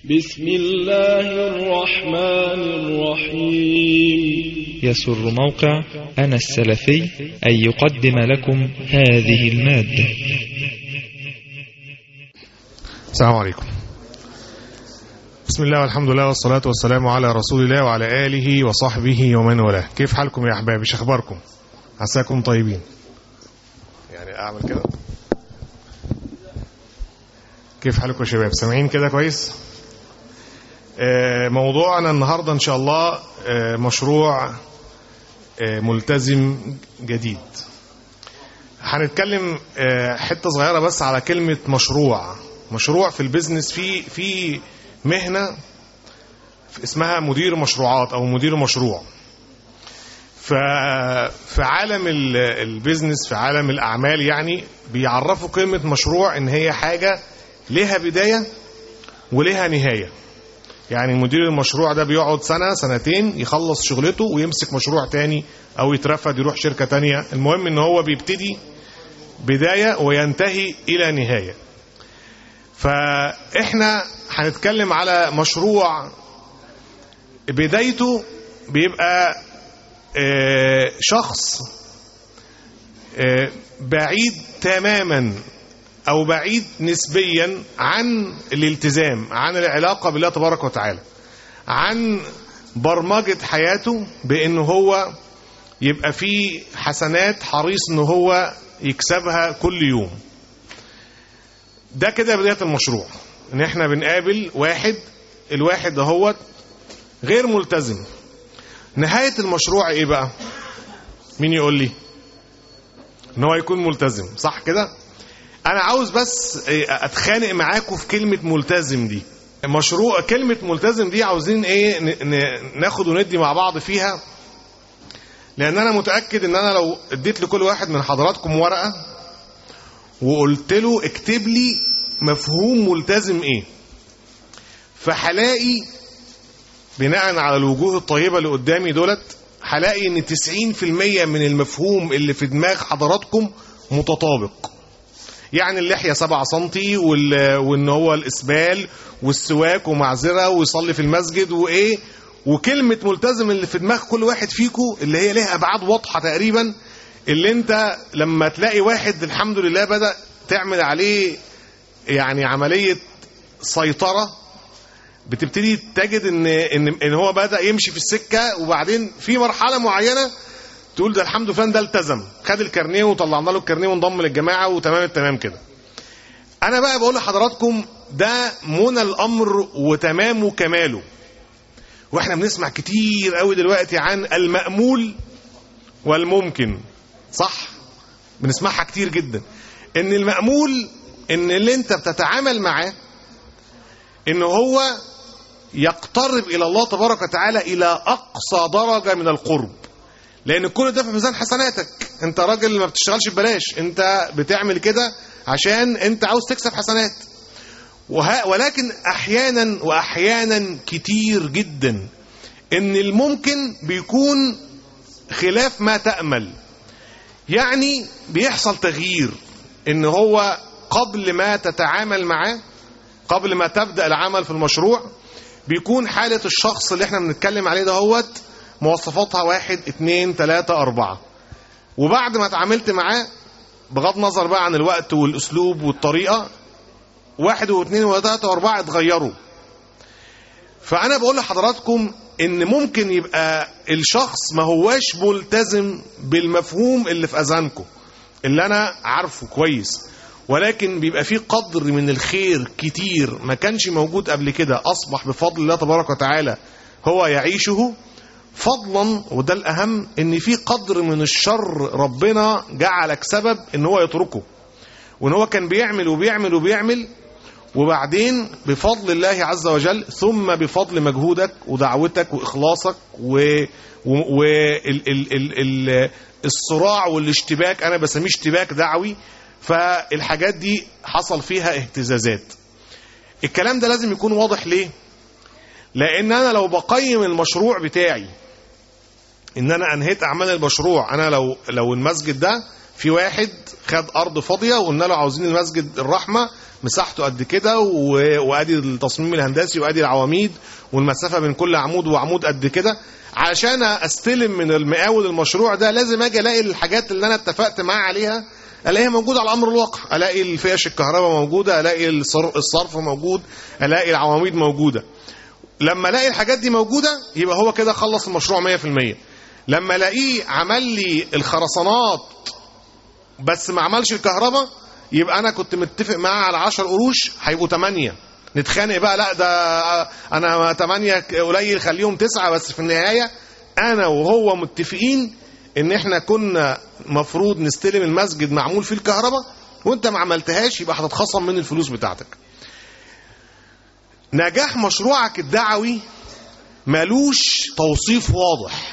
بسم الله الرحمن الرحيم يسر موقع أنا السلفي أن يقدم لكم هذه المادة السلام عليكم بسم الله والحمد لله والصلاة والسلام على رسول الله وعلى آله وصحبه ومن والاه كيف حالكم يا أحبابي إيش أخباركم عساكم طيبين يعني أعمل كده كيف حالكم يا شباب سامعين كده كويس آه، موضوعنا النهاردة إن شاء الله آه، مشروع آه، ملتزم جديد هنتكلم آه، حتة صغيرة بس على كلمة مشروع مشروع في البيزنس في في مهنة اسمها مدير مشروعات أو مدير مشروع ف في عالم ال- البيزنس في عالم الأعمال يعني بيعرفوا كلمة مشروع إن هي حاجة لها بداية ولها نهاية يعني مدير المشروع ده بيقعد سنة سنتين يخلص شغلته ويمسك مشروع تاني أو يترفد يروح شركة تانية المهم إن هو بيبتدي بداية وينتهي إلى نهاية فإحنا هنتكلم على مشروع بدايته بيبقى آه، شخص آه، بعيد تماما أو بعيد نسبيا عن الالتزام عن العلاقة بالله تبارك وتعالى عن برمجة حياته بأنه هو يبقى فيه حسنات حريص أنه هو يكسبها كل يوم ده كده بداية المشروع ان احنا بنقابل واحد الواحد دهوت غير ملتزم نهاية المشروع ايه بقى مين يقول لي ان هو يكون ملتزم صح كده انا عاوز بس إيه، اتخانق معاكم في كلمة ملتزم دي مشروع كلمة ملتزم دي عاوزين ايه ن- ن- ناخد وندي مع بعض فيها لان انا متأكد ان انا لو اديت لكل واحد من حضراتكم ورقة وقلت له اكتب لي مفهوم ملتزم ايه فهلاقي بناء على الوجوه الطيبة اللي قدامي دولت هلاقي ان 90% من المفهوم اللي في دماغ حضراتكم متطابق يعني اللحية 7 سنتي وال... وان هو الاسبال والسواك ومعذرة ويصلي في المسجد وايه وكلمة ملتزم اللي في دماغ كل واحد فيكم اللي هي لها ابعاد واضحة تقريبا اللي انت لما تلاقي واحد الحمد لله بدأ تعمل عليه يعني عملية سيطرة بتبتدي تجد ان ان ان هو بدأ يمشي في السكة وبعدين في مرحلة معينة تقول ده الحمد لله ده التزم خد الكارنيه وطلعنا له الكارنيه وانضم للجماعة وتمام التمام كده انا بقى بقول لحضراتكم ده منى الامر وتمام وكماله واحنا بنسمع كتير قوي دلوقتي عن المأمول والممكن صح بنسمعها كتير جدا ان المأمول ان اللي انت بتتعامل معاه ان هو يقترب الى الله تبارك وتعالى الى اقصى درجة من القرب لان كل ده في ميزان حسناتك انت راجل ما بتشتغلش ببلاش انت بتعمل كده عشان انت عاوز تكسب حسنات وه... ولكن احيانا واحيانا كتير جدا ان الممكن بيكون خلاف ما تأمل يعني بيحصل تغيير ان هو قبل ما تتعامل معاه قبل ما تبدأ العمل في المشروع بيكون حالة الشخص اللي احنا بنتكلم عليه دهوت مواصفاتها واحد اتنين تلاتة اربعة وبعد ما اتعاملت معاه بغض النظر بقى عن الوقت والاسلوب والطريقة واحد واثنين وثلاثة واربعة اتغيروا فانا بقول لحضراتكم ان ممكن يبقى الشخص ما هواش ملتزم بالمفهوم اللي في اذهانكم اللي انا عارفه كويس ولكن بيبقى فيه قدر من الخير كتير ما كانش موجود قبل كده اصبح بفضل الله تبارك وتعالى هو يعيشه فضلا وده الاهم ان في قدر من الشر ربنا جعلك سبب ان هو يتركه وان هو كان بيعمل وبيعمل وبيعمل وبعدين بفضل الله عز وجل ثم بفضل مجهودك ودعوتك واخلاصك و و ال ال ال ال الصراع والاشتباك انا بسميه اشتباك دعوي فالحاجات دي حصل فيها اهتزازات الكلام ده لازم يكون واضح ليه لان انا لو بقيم المشروع بتاعي ان انا انهيت اعمال المشروع انا لو لو المسجد ده في واحد خد ارض فاضيه وقلنا له عاوزين المسجد الرحمه مساحته قد كده و- وادي التصميم الهندسي وادي العواميد والمسافه بين كل عمود وعمود قد كده عشان استلم من المقاول المشروع ده لازم اجي الاقي الحاجات اللي انا اتفقت معاه عليها الاقيها موجوده على امر الواقع الاقي الفيش الكهرباء موجوده الاقي الصر- الصرف موجود الاقي العواميد موجوده لما الاقي الحاجات دي موجوده يبقى هو كده خلص المشروع 100% لما الاقيه عمل لي الخرسانات بس ما عملش الكهرباء يبقى انا كنت متفق معاه على 10 قروش هيبقوا 8 نتخانق بقى لا ده انا 8 قليل خليهم 9 بس في النهايه انا وهو متفقين ان احنا كنا مفروض نستلم المسجد معمول فيه الكهرباء وانت ما عملتهاش يبقى هتتخصم من الفلوس بتاعتك نجاح مشروعك الدعوي ملوش توصيف واضح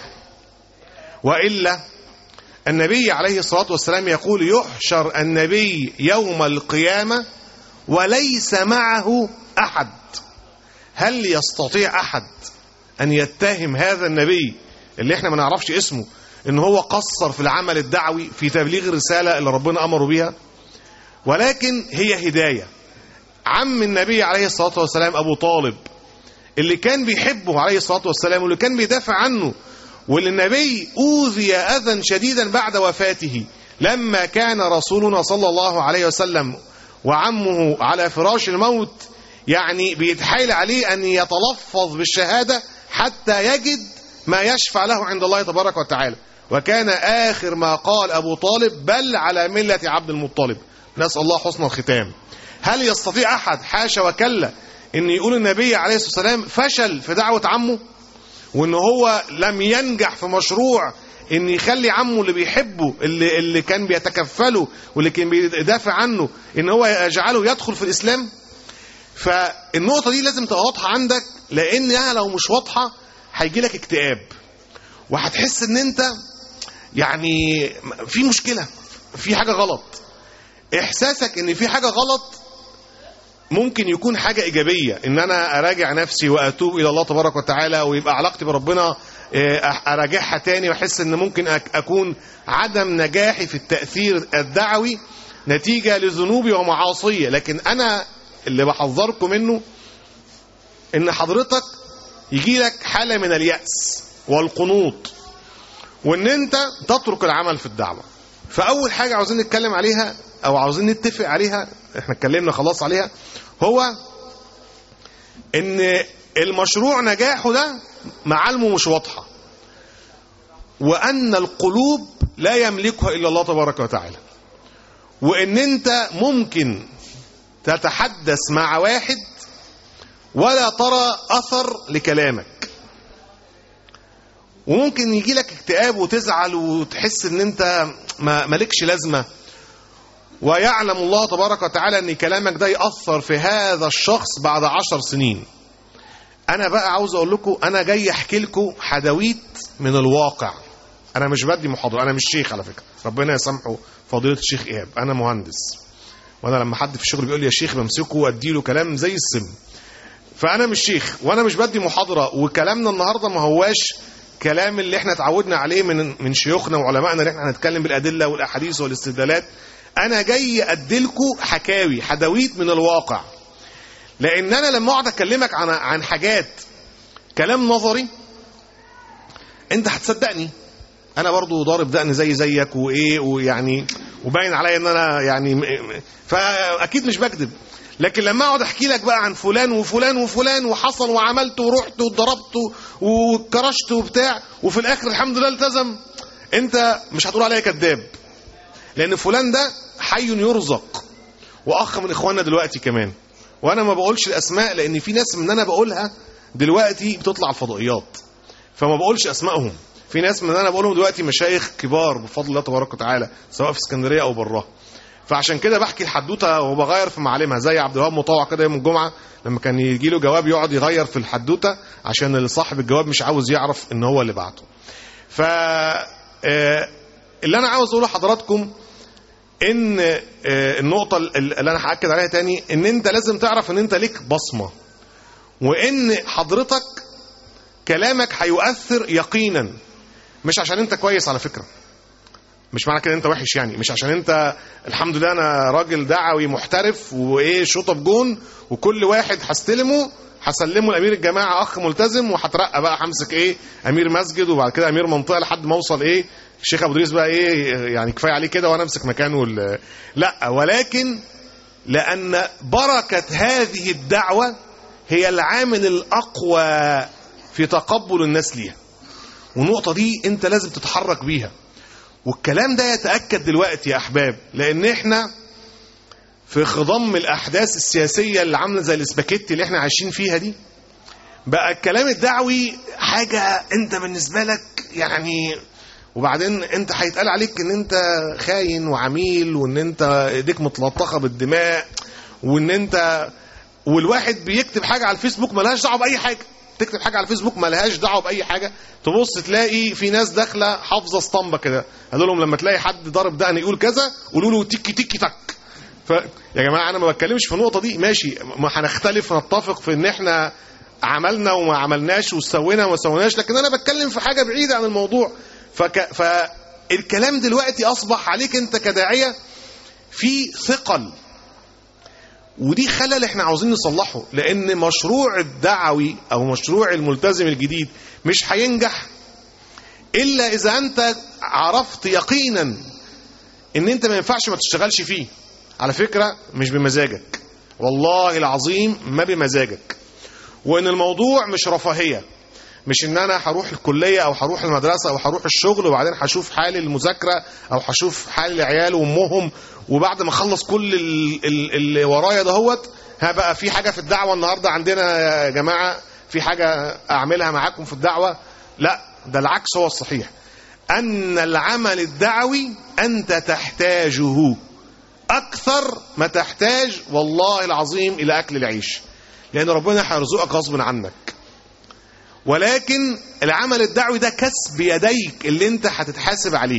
والا النبي عليه الصلاه والسلام يقول يحشر النبي يوم القيامه وليس معه احد هل يستطيع احد ان يتهم هذا النبي اللي احنا ما نعرفش اسمه ان هو قصر في العمل الدعوي في تبليغ الرساله اللي ربنا امره بيها ولكن هي هدايه عم النبي عليه الصلاه والسلام ابو طالب اللي كان بيحبه عليه الصلاه والسلام واللي كان بيدافع عنه واللي النبي اوذي اذى شديدا بعد وفاته لما كان رسولنا صلى الله عليه وسلم وعمه على فراش الموت يعني بيتحايل عليه ان يتلفظ بالشهاده حتى يجد ما يشفع له عند الله تبارك وتعالى وكان اخر ما قال ابو طالب بل على مله عبد المطلب نسال الله حسن الختام هل يستطيع احد حاشا وكلا ان يقول النبي عليه الصلاه والسلام فشل في دعوه عمه وان هو لم ينجح في مشروع ان يخلي عمه اللي بيحبه اللي, اللي كان بيتكفله واللي كان بيدافع عنه ان هو يجعله يدخل في الاسلام فالنقطه دي لازم تبقى واضحه عندك لانها لو مش واضحه هيجي لك اكتئاب وهتحس ان انت يعني في مشكله في حاجه غلط احساسك ان في حاجه غلط ممكن يكون حاجة إيجابية إن أنا أراجع نفسي وأتوب إلى الله تبارك وتعالى ويبقى علاقتي بربنا آه، أراجعها تاني وأحس إن ممكن أك- أكون عدم نجاحي في التأثير الدعوي نتيجة لذنوبي ومعاصية لكن أنا اللي بحذركم منه إن حضرتك يجي لك حالة من اليأس والقنوط وإن أنت تترك العمل في الدعوة فأول حاجة عاوزين نتكلم عليها أو عاوزين نتفق عليها احنا اتكلمنا خلاص عليها هو ان المشروع نجاحه ده معالمه مش واضحه وان القلوب لا يملكها الا الله تبارك وتعالى وان انت ممكن تتحدث مع واحد ولا ترى اثر لكلامك وممكن يجي لك اكتئاب وتزعل وتحس ان انت ما مالكش لازمه ويعلم الله تبارك وتعالى ان كلامك ده يأثر في هذا الشخص بعد عشر سنين انا بقى عاوز اقول لكم انا جاي احكي لكم حدويت من الواقع انا مش بدي محاضره انا مش شيخ على فكره ربنا يسامحه فضيله الشيخ ايهاب انا مهندس وانا لما حد في الشغل بيقول لي يا شيخ بمسكه واديله كلام زي السم فانا مش شيخ وانا مش بدي محاضره وكلامنا النهارده ما هواش كلام اللي احنا اتعودنا عليه من من شيوخنا وعلمائنا اللي احنا هنتكلم بالادله والاحاديث والاستدلالات انا جاي اديلكوا حكاوي حدويت من الواقع لان انا لما اقعد اكلمك عن عن حاجات كلام نظري انت هتصدقني انا برضو ضارب دقن زي زيك وايه ويعني وباين عليا ان انا يعني م- م- فاكيد مش بكذب لكن لما اقعد احكي لك بقى عن فلان وفلان وفلان وحصل وعملت ورحت واتضربت وكرشت وبتاع وفي الاخر الحمد لله التزم انت مش هتقول عليا كذاب لان فلان ده حي يرزق واخ من اخواننا دلوقتي كمان وانا ما بقولش الاسماء لان في ناس من انا بقولها دلوقتي بتطلع الفضائيات فما بقولش اسمائهم في ناس من انا بقولهم دلوقتي مشايخ كبار بفضل الله تبارك وتعالى سواء في اسكندريه او براها فعشان كده بحكي الحدوته وبغير في معالمها زي عبد الوهاب مطوع كده يوم الجمعه لما كان يجي له جواب يقعد يغير في الحدوته عشان صاحب الجواب مش عاوز يعرف ان هو اللي بعته ف آه، اللي انا عاوز اقوله لحضراتكم ان آه، النقطه اللي انا هاكد عليها تاني ان انت لازم تعرف ان انت ليك بصمه وان حضرتك كلامك هيؤثر يقينا مش عشان انت كويس على فكره مش معنى كده انت وحش يعني مش عشان انت الحمد لله انا راجل دعوي محترف وايه شوطه بجون وكل واحد هستلمه هسلمه لامير الجماعه اخ ملتزم وهترقى بقى همسك ايه امير مسجد وبعد كده امير منطقه لحد ما اوصل ايه الشيخ ابو ادريس بقى ايه يعني كفايه عليه كده وانا امسك مكانه ال- لا ولكن لان بركه هذه الدعوه هي العامل الاقوى في تقبل الناس ليها والنقطه دي انت لازم تتحرك بيها والكلام ده يتأكد دلوقتي يا أحباب لأن إحنا في خضم الأحداث السياسية اللي عاملة زي الاسباكيتي اللي إحنا عايشين فيها دي بقى الكلام الدعوي حاجة أنت بالنسبة لك يعني وبعدين أنت هيتقال عليك إن أنت خاين وعميل وإن أنت إيديك متلطخة بالدماء وإن أنت والواحد بيكتب حاجة على الفيسبوك ملهاش دعوة بأي حاجة تكتب حاجة على الفيسبوك ملهاش دعوة بأي حاجة تبص تلاقي في ناس داخلة حافظة اسطمبة كده قالوا لهم لما تلاقي حد ضارب دقن يقول كذا قولوا له تيكي تيكي تك ف يا جماعة أنا ما بتكلمش في النقطة دي ماشي ما هنختلف نتفق في إن إحنا عملنا وما عملناش وسوينا وما سويناش لكن أنا بتكلم في حاجة بعيدة عن الموضوع فك... فالكلام دلوقتي أصبح عليك أنت كداعية في ثقل ودي خلل احنا عاوزين نصلحه لان مشروع الدعوي او مشروع الملتزم الجديد مش هينجح الا اذا انت عرفت يقينا ان انت ما ينفعش ما تشتغلش فيه على فكرة مش بمزاجك والله العظيم ما بمزاجك وان الموضوع مش رفاهية مش ان انا هروح الكلية او هروح المدرسة او هروح الشغل وبعدين هشوف حال المذاكرة او هشوف حال العيال وامهم وبعد ما اخلص كل ال- ال- اللي ورايا دهوت ها بقى في حاجة في الدعوة النهاردة عندنا يا جماعة في حاجة اعملها معاكم في الدعوة لا ده العكس هو الصحيح ان العمل الدعوي انت تحتاجه اكثر ما تحتاج والله العظيم الى اكل العيش لان ربنا هيرزقك غصب عنك ولكن العمل الدعوي ده كسب يديك اللي انت هتتحاسب عليه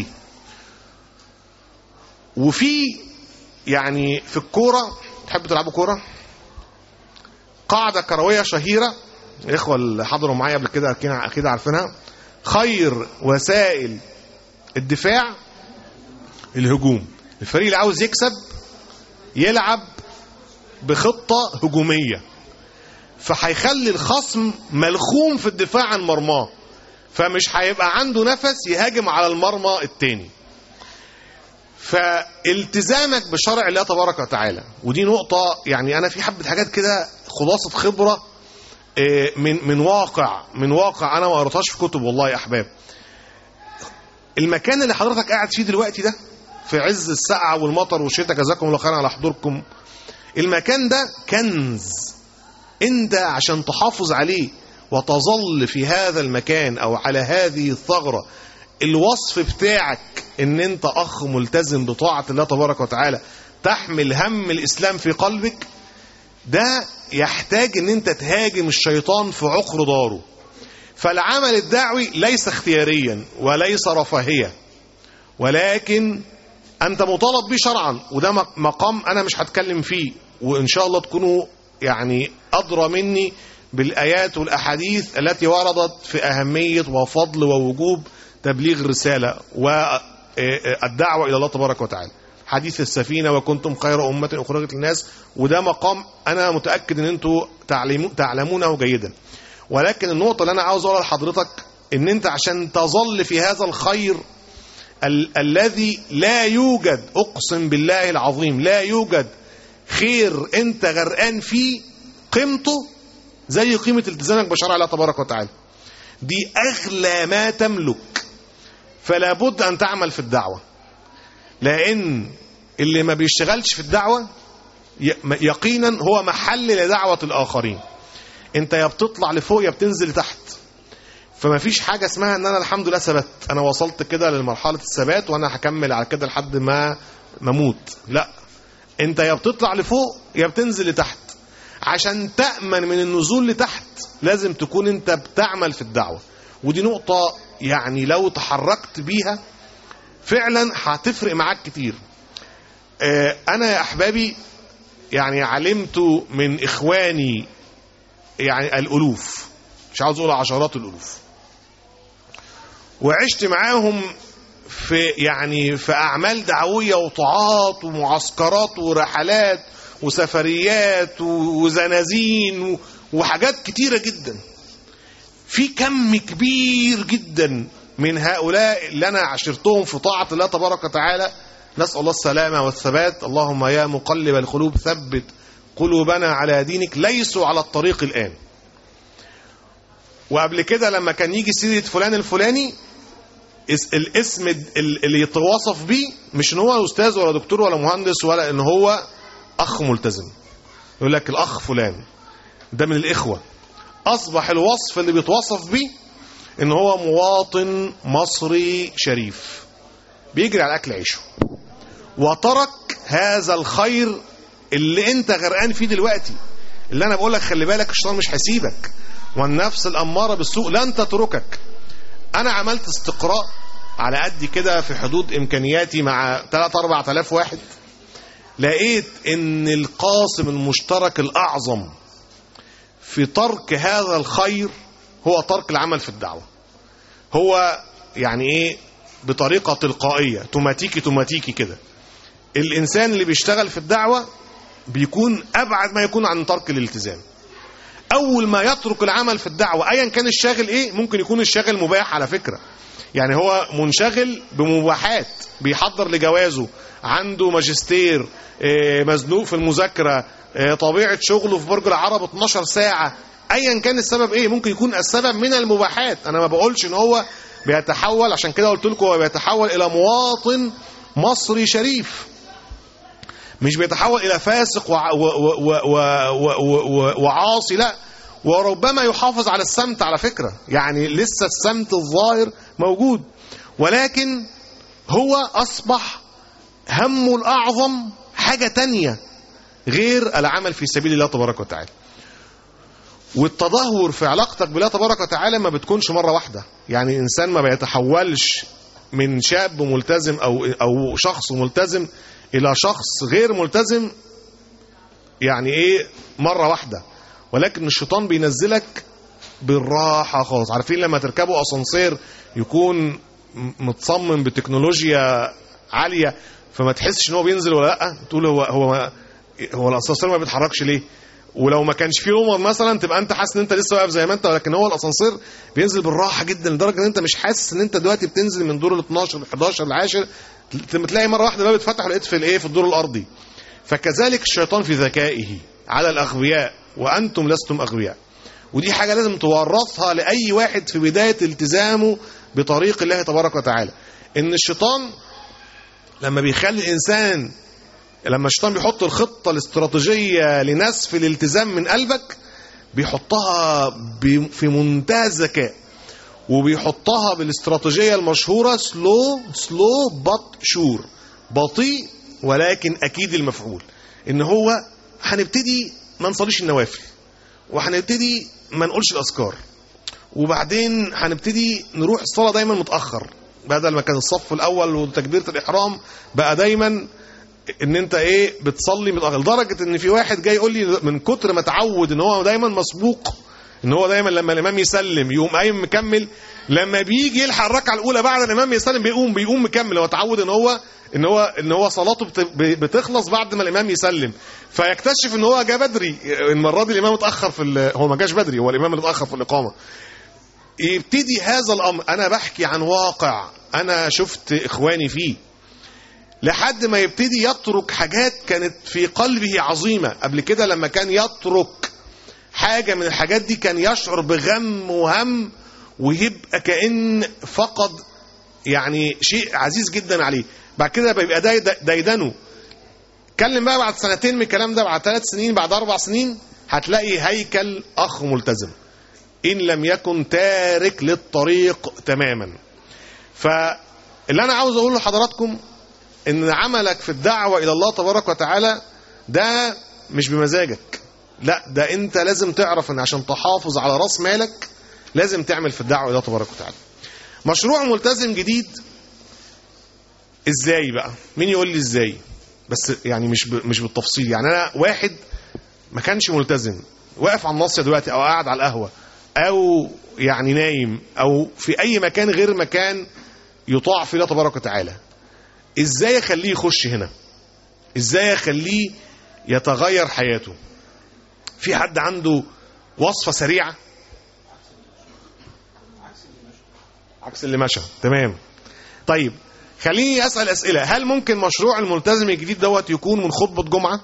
وفي يعني في الكوره تحبوا تلعبوا كوره قاعده كرويه شهيره الاخوه اللي حضروا معايا قبل كده أكيد- اكيد عارفينها خير وسائل الدفاع الهجوم الفريق اللي عاوز يكسب يلعب بخطه هجوميه فهيخلي الخصم ملخوم في الدفاع عن مرماه فمش هيبقى عنده نفس يهاجم على المرمى التاني فالتزامك بشرع الله تبارك وتعالى ودي نقطة يعني أنا في حبة حاجات كده خلاصة خبرة آه، من من واقع من واقع أنا ما قريتهاش في كتب والله يا أحباب المكان اللي حضرتك قاعد فيه دلوقتي ده في عز السقعة والمطر والشتاء جزاكم الله خيرا على حضوركم المكان ده كنز انت عشان تحافظ عليه وتظل في هذا المكان او على هذه الثغرة الوصف بتاعك ان انت اخ ملتزم بطاعة الله تبارك وتعالى تحمل هم الاسلام في قلبك ده يحتاج ان انت تهاجم الشيطان في عقر داره فالعمل الدعوي ليس اختياريا وليس رفاهية ولكن انت مطالب بيه شرعا وده مقام انا مش هتكلم فيه وان شاء الله تكونوا يعني ادرى مني بالايات والاحاديث التي وردت في اهميه وفضل ووجوب تبليغ الرساله والدعوه الى الله تبارك وتعالى حديث السفينه وكنتم خير امه اخرجت للناس وده مقام انا متاكد ان انتوا تعلمو- تعلمونه جيدا ولكن النقطه اللي انا عاوز اقولها لحضرتك ان انت عشان تظل في هذا الخير ال- الذي لا يوجد اقسم بالله العظيم لا يوجد خير انت غرقان فيه قيمته زي قيمه التزامك بشرع الله تبارك وتعالى دي اغلى ما تملك فلا بد ان تعمل في الدعوه لان اللي ما بيشتغلش في الدعوه ي- يقينا هو محل لدعوه الاخرين انت يا بتطلع لفوق يا بتنزل تحت فما فيش حاجة اسمها ان انا الحمد لله ثبت انا وصلت كده لمرحلة الثبات وانا هكمل على كده لحد ما مموت لا انت يا بتطلع لفوق يا بتنزل لتحت عشان تأمن من النزول لتحت لازم تكون انت بتعمل في الدعوة ودي نقطة يعني لو تحركت بيها فعلا هتفرق معاك كتير آه، انا يا احبابي يعني علمت من اخواني يعني الالوف مش عاوز اقول عشرات الالوف وعشت معاهم في يعني في اعمال دعويه وطاعات ومعسكرات ورحلات وسفريات وزنازين وحاجات كتيره جدا في كم كبير جدا من هؤلاء اللي انا عشرتهم في طاعه الله تبارك وتعالى نسال الله السلامه والثبات اللهم يا مقلب القلوب ثبت قلوبنا على دينك ليسوا على الطريق الان وقبل كده لما كان يجي سيره فلان الفلاني اس- الاسم ال- اللي يتوصف بيه مش ان هو استاذ ولا دكتور ولا مهندس ولا ان هو اخ ملتزم يقول لك الاخ فلان ده من الاخوه اصبح الوصف اللي بيتوصف بيه ان هو مواطن مصري شريف بيجري على اكل عيشه وترك هذا الخير اللي انت غرقان فيه دلوقتي اللي انا بقول لك خلي بالك الشيطان مش هيسيبك والنفس الاماره بالسوء لن تتركك انا عملت استقراء على قد كده في حدود امكانياتي مع 3 4000 واحد لقيت ان القاسم المشترك الاعظم في ترك هذا الخير هو ترك العمل في الدعوه هو يعني ايه بطريقه تلقائيه توماتيكي توماتيكي كده الانسان اللي بيشتغل في الدعوه بيكون ابعد ما يكون عن ترك الالتزام اول ما يترك العمل في الدعوه ايا كان الشاغل ايه ممكن يكون الشاغل مباح على فكره يعني هو منشغل بمباحات بيحضر لجوازه عنده ماجستير آه، مزنوق في المذاكره آه، طبيعه شغله في برج العرب 12 ساعه ايا كان السبب ايه ممكن يكون السبب من المباحات انا ما بقولش ان هو بيتحول عشان كده قلت لكم هو بيتحول الى مواطن مصري شريف مش بيتحول الى فاسق وع- و- و- و- و- و- و- وعاصي لا وربما يحافظ على السمت على فكره يعني لسه السمت الظاهر موجود ولكن هو اصبح همه الاعظم حاجه تانية غير العمل في سبيل الله تبارك وتعالى والتدهور في علاقتك بالله تبارك وتعالى ما بتكونش مره واحده يعني الانسان ما بيتحولش من شاب ملتزم او او شخص ملتزم الى شخص غير ملتزم يعني ايه مره واحده ولكن الشيطان بينزلك بالراحه خالص عارفين لما تركبوا اسانسير يكون م- متصمم بتكنولوجيا عاليه فما تحسش ان هو بينزل ولا لا تقول هو هو ما هو الاسانسير ما بيتحركش ليه ولو ما كانش فيه رومر مثلا تبقى انت حاسس ان انت لسه واقف زي ما انت ولكن هو الاسانسير بينزل بالراحه جدا لدرجه ان انت مش حاسس ان انت دلوقتي بتنزل من دور ال 12 ال 11 ال 10 لما تلاقي مره واحده الباب اتفتح ولقيت في الايه في الدور الارضي فكذلك الشيطان في ذكائه على الاغبياء وانتم لستم اغبياء ودي حاجه لازم تورثها لاي واحد في بدايه التزامه بطريق الله تبارك وتعالى ان الشيطان لما بيخلي الانسان لما الشيطان بيحط الخطه الاستراتيجيه لنسف الالتزام من قلبك بيحطها ب- في منتهى الذكاء وبيحطها بالاستراتيجيه المشهوره سلو سلو بط شور بطيء ولكن اكيد المفعول ان هو هنبتدي ما نصليش النوافل وهنبتدي ما نقولش الاذكار وبعدين هنبتدي نروح الصلاه دايما متاخر بدل ما كان الصف الاول وتكبيره الاحرام بقى دايما ان انت ايه بتصلي متاخر لدرجه ان في واحد جاي يقول لي من كتر ما اتعود ان هو دايما مسبوق ان هو دايما لما الامام يسلم يقوم قايم مكمل لما بيجي يلحق الركعه الاولى بعد الامام يسلم بيقوم بيقوم مكمل هو اتعود ان هو ان هو ان هو صلاته بت- ب- بتخلص بعد ما الامام يسلم فيكتشف ان هو جه بدري المره دي الامام اتاخر في ال- هو ما جاش بدري هو الامام اللي اتاخر في الاقامه يبتدي هذا الامر انا بحكي عن واقع انا شفت اخواني فيه لحد ما يبتدي يترك حاجات كانت في قلبه عظيمه قبل كده لما كان يترك حاجه من الحاجات دي كان يشعر بغم وهم ويبقى كأن فقد يعني شيء عزيز جدا عليه بعد كده بيبقى داي ديدنه اتكلم بقى بعد سنتين من الكلام ده بعد ثلاث سنين بعد اربع سنين هتلاقي هيكل اخ ملتزم ان لم يكن تارك للطريق تماما فاللي انا عاوز اقوله لحضراتكم ان عملك في الدعوه الى الله تبارك وتعالى ده مش بمزاجك لا ده انت لازم تعرف ان عشان تحافظ على راس مالك لازم تعمل في الدعوه الى الله تبارك وتعالى مشروع ملتزم جديد ازاي بقى مين يقول لي ازاي بس يعني مش ب... مش بالتفصيل يعني انا واحد ما كانش ملتزم واقف على الناصيه دلوقتي او قاعد على القهوه او يعني نايم او في اي مكان غير مكان يطاع في الله تبارك وتعالى ازاي اخليه يخش هنا ازاي اخليه يتغير حياته في حد عنده وصفة سريعة عكس اللي مشى تمام طيب خليني اسال اسئله هل ممكن مشروع الملتزم الجديد دوت يكون من خطبه جمعه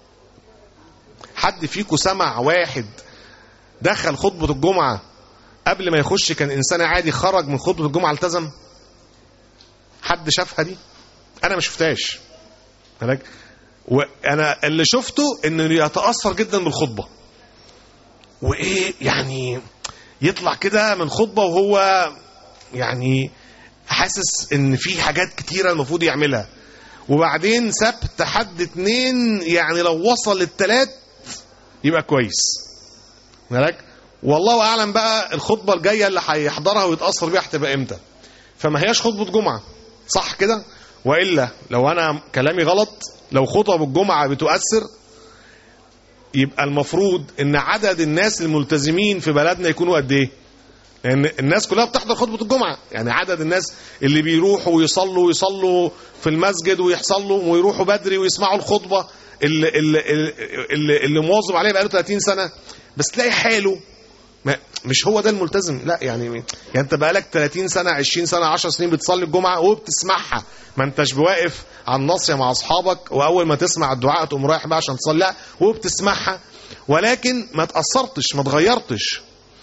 حد فيكم سمع واحد دخل خطبه الجمعه قبل ما يخش كان انسان عادي خرج من خطبه الجمعه التزم حد شافها دي انا ما شفتهاش بالك وانا اللي شفته انه يتاثر جدا بالخطبه وايه يعني يطلع كده من خطبه وهو يعني حاسس ان في حاجات كتيره المفروض يعملها وبعدين سبت حد اتنين يعني لو وصل للتلات يبقى كويس مالك والله اعلم بقى الخطبه الجايه اللي هيحضرها ويتاثر بيها هتبقى امتى فما هياش خطبه جمعه صح كده والا لو انا كلامي غلط لو خطب الجمعه بتؤثر يبقى المفروض ان عدد الناس الملتزمين في بلدنا يكونوا قد ايه لان الناس كلها بتحضر خطبه الجمعه يعني عدد الناس اللي بيروحوا ويصلوا ويصلوا في المسجد ويحصلوا ويروحوا بدري ويسمعوا الخطبه اللي اللي اللي, اللي مواظب عليها بقاله 30 سنه بس تلاقي حاله ما مش هو ده الملتزم لا يعني يعني انت بقالك 30 سنه 20 سنه 10 سنين بتصلي الجمعه وبتسمعها ما انتش بواقف على الناصيه مع اصحابك واول ما تسمع الدعاء تقوم رايح بقى عشان تصلي لا وبتسمعها ولكن ما تاثرتش ما اتغيرتش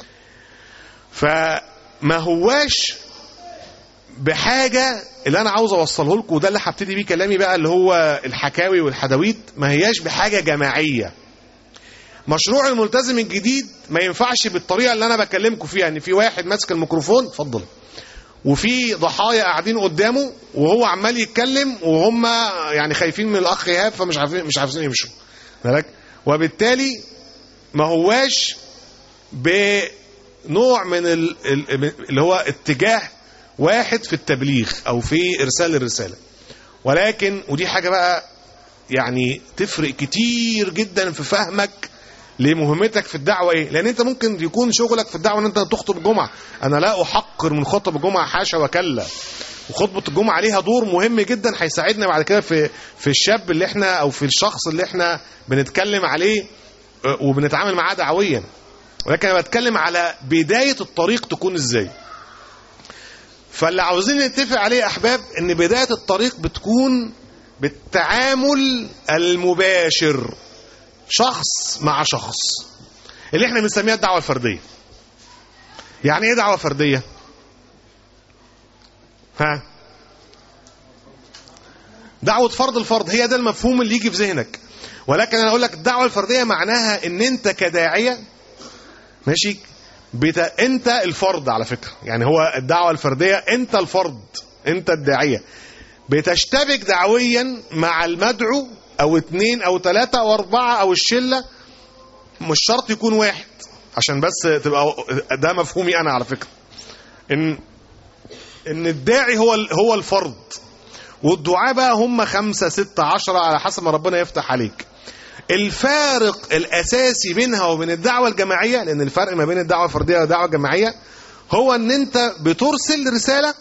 فما هواش بحاجه اللي انا عاوز اوصله لكم وده اللي هبتدي بيه كلامي بقى اللي هو الحكاوي والحدويت ما هياش بحاجه جماعيه مشروع الملتزم الجديد ما ينفعش بالطريقه اللي انا بكلمكم فيها ان في واحد ماسك الميكروفون اتفضل وفي ضحايا قاعدين قدامه وهو عمال يتكلم وهم يعني خايفين من الاخ ايهاب فمش عارفين مش عارفين يمشوا بالك وبالتالي ما هواش بنوع من ال- ال- اللي هو اتجاه واحد في التبليغ او في ارسال الرساله ولكن ودي حاجه بقى يعني تفرق كتير جدا في فهمك لمهمتك في الدعوه ايه لان انت ممكن يكون شغلك في الدعوه ان انت تخطب جمعه انا لا احقر من خطب الجمعه حاشا وكلا وخطبه الجمعه ليها دور مهم جدا هيساعدنا بعد كده في في الشاب اللي احنا او في الشخص اللي احنا بنتكلم عليه آه، وبنتعامل معاه دعويا ولكن انا بتكلم على بدايه الطريق تكون ازاي فاللي عاوزين نتفق عليه يا احباب ان بدايه الطريق بتكون بالتعامل المباشر شخص مع شخص اللي احنا بنسميها الدعوه الفرديه يعني ايه دعوه فرديه ها دعوه فرض الفرض هي ده المفهوم اللي يجي في ذهنك ولكن انا اقول لك الدعوه الفرديه معناها ان انت كداعيه ماشي بت... انت الفرد على فكره يعني هو الدعوه الفرديه انت الفرد انت الداعيه بتشتبك دعويا مع المدعو او اتنين او تلاتة او اربعة او الشلة مش شرط يكون واحد عشان بس تبقى ده مفهومي انا على فكرة ان ان الداعي هو ال- هو الفرد والدعاء بقى هم خمسة ستة عشرة على حسب ما ربنا يفتح عليك الفارق الاساسي بينها وبين الدعوة الجماعية لان الفرق ما بين الدعوة الفردية والدعوة الجماعية هو ان انت بترسل رسالة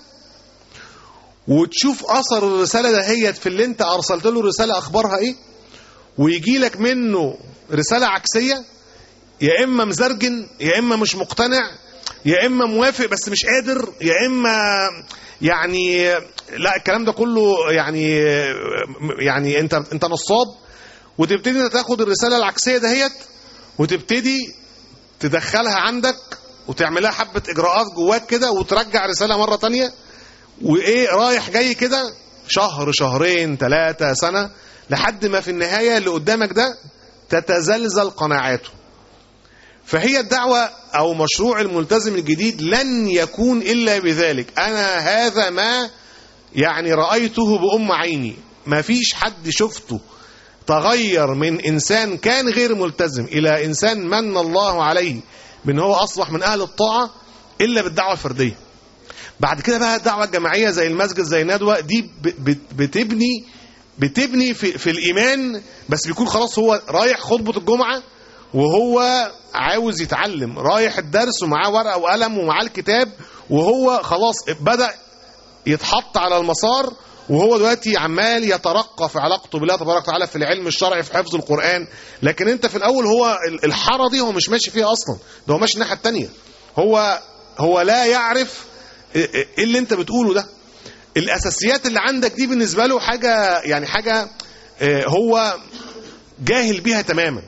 وتشوف اثر الرساله دهيت في اللي انت ارسلت له رساله اخبارها ايه ويجي لك منه رساله عكسيه يا اما مزرجن يا اما مش مقتنع يا اما موافق بس مش قادر يا اما يعني لا الكلام ده كله يعني يعني انت انت نصاب وتبتدي انت تاخد الرساله العكسيه دهيت وتبتدي تدخلها عندك وتعملها حبه اجراءات جواك كده وترجع رساله مره تانية وايه رايح جاي كده شهر شهرين ثلاثة سنة لحد ما في النهاية اللي قدامك ده تتزلزل قناعاته فهي الدعوة أو مشروع الملتزم الجديد لن يكون إلا بذلك أنا هذا ما يعني رأيته بأم عيني ما فيش حد شفته تغير من إنسان كان غير ملتزم إلى إنسان من الله عليه بأن هو أصبح من أهل الطاعة إلا بالدعوة الفردية بعد كده بقى الدعوه الجماعيه زي المسجد زي الندوه دي ب- ب- بتبني بتبني في, في الايمان بس بيكون خلاص هو رايح خطبه الجمعه وهو عاوز يتعلم رايح الدرس ومعاه ورقه وقلم ومعاه الكتاب وهو خلاص بدا يتحط على المسار وهو دلوقتي عمال يترقى في علاقته بالله تبارك وتعالى في العلم الشرعي في حفظ القرآن لكن انت في الاول هو ال- الحاره دي هو مش ماشي فيها اصلا ده هو ماشي الناحيه الثانيه هو هو لا يعرف ايه إيه اللي انت بتقوله ده الاساسيات اللي عندك دي بالنسبه له حاجه يعني حاجه اه، هو جاهل بيها تماما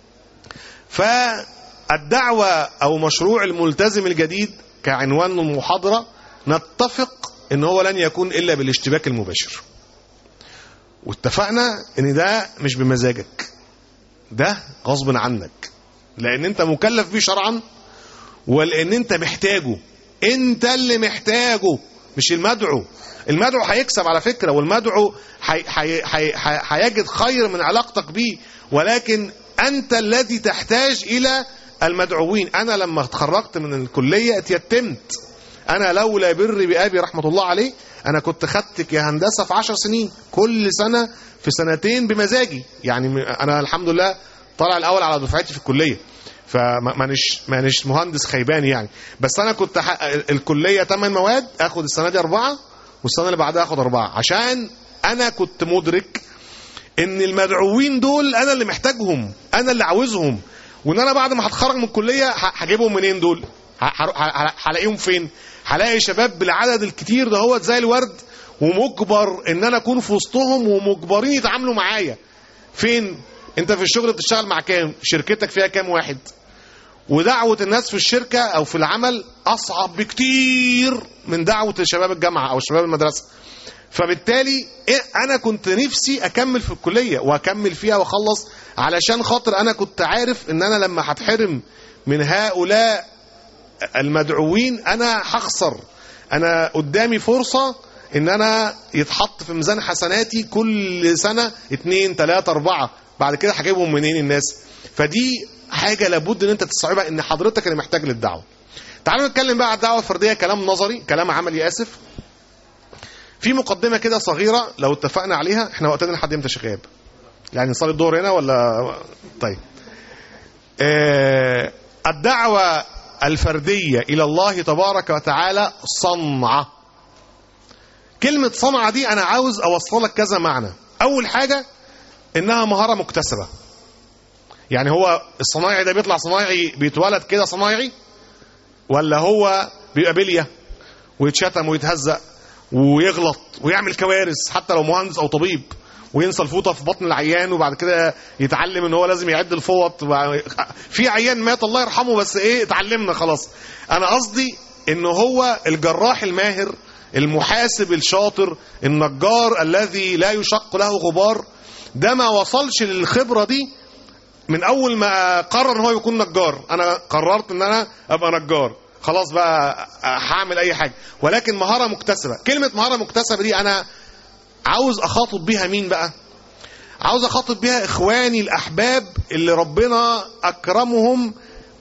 فالدعوه او مشروع الملتزم الجديد كعنوان المحاضره نتفق ان هو لن يكون الا بالاشتباك المباشر واتفقنا ان ده مش بمزاجك ده غصب عنك لان انت مكلف بيه شرعا ولان انت محتاجه انت اللي محتاجه مش المدعو المدعو هيكسب على فكره والمدعو هي- هي- هي- هي- هيجد خير من علاقتك بيه ولكن انت الذي تحتاج الى المدعوين انا لما اتخرجت من الكليه اتيتمت انا لولا بري بابي رحمه الله عليه انا كنت خدتك يا هندسه في عشر سنين كل سنه في سنتين بمزاجي يعني م- انا الحمد لله طالع الاول على دفعتي في الكليه فمانيش مانيش مهندس خيبان يعني بس انا كنت ح- الكليه 8 مواد اخد السنه دي اربعه والسنه اللي بعدها اخد اربعه عشان انا كنت مدرك ان المدعوين دول انا اللي محتاجهم انا اللي عاوزهم وان انا بعد ما هتخرج من الكليه ه- هجيبهم منين دول ه- ه- ه- هلاقيهم فين هلاقي شباب بالعدد الكتير ده هو زي الورد ومجبر ان انا اكون في وسطهم ومجبرين يتعاملوا معايا فين انت في الشغل بتشتغل مع كام شركتك فيها كام واحد ودعوة الناس في الشركة أو في العمل أصعب بكتير من دعوة شباب الجامعة أو شباب المدرسة فبالتالي إيه أنا كنت نفسي أكمل في الكلية وأكمل فيها وأخلص علشان خاطر أنا كنت عارف إن أنا لما هتحرم من هؤلاء المدعوين أنا هخسر أنا قدامي فرصة إن أنا يتحط في ميزان حسناتي كل سنة اتنين تلاتة أربعة بعد كده هجيبهم منين الناس فدي حاجة لابد إن أنت تستوعبها إن حضرتك اللي محتاج للدعوة تعالوا نتكلم بقى على الدعوة الفردية كلام نظري كلام عملي آسف في مقدمة كده صغيرة لو اتفقنا عليها احنا وقتنا لحد امتى يا شباب يعني نصلي الظهر هنا ولا طيب آه الدعوة الفردية إلى الله تبارك وتعالى صنعة كلمة صنعة دي أنا عاوز أوصلك كذا معنى أول حاجة إنها مهارة مكتسبة يعني هو الصنايعي ده بيطلع صنايعي بيتولد كده صنايعي ولا هو بيبقى بلية ويتشتم ويتهزق ويغلط ويعمل كوارث حتى لو مهندس او طبيب وينسى الفوطه في بطن العيان وبعد كده يتعلم ان هو لازم يعد الفوط في عيان مات الله يرحمه بس ايه اتعلمنا خلاص انا قصدي ان هو الجراح الماهر المحاسب الشاطر النجار الذي لا يشق له غبار ده ما وصلش للخبره دي من اول ما قرر ان هو يكون نجار انا قررت ان انا ابقى نجار خلاص بقى هعمل اي حاجه ولكن مهاره مكتسبه كلمه مهاره مكتسبه دي انا عاوز اخاطب بيها مين بقى عاوز اخاطب بيها اخواني الاحباب اللي ربنا اكرمهم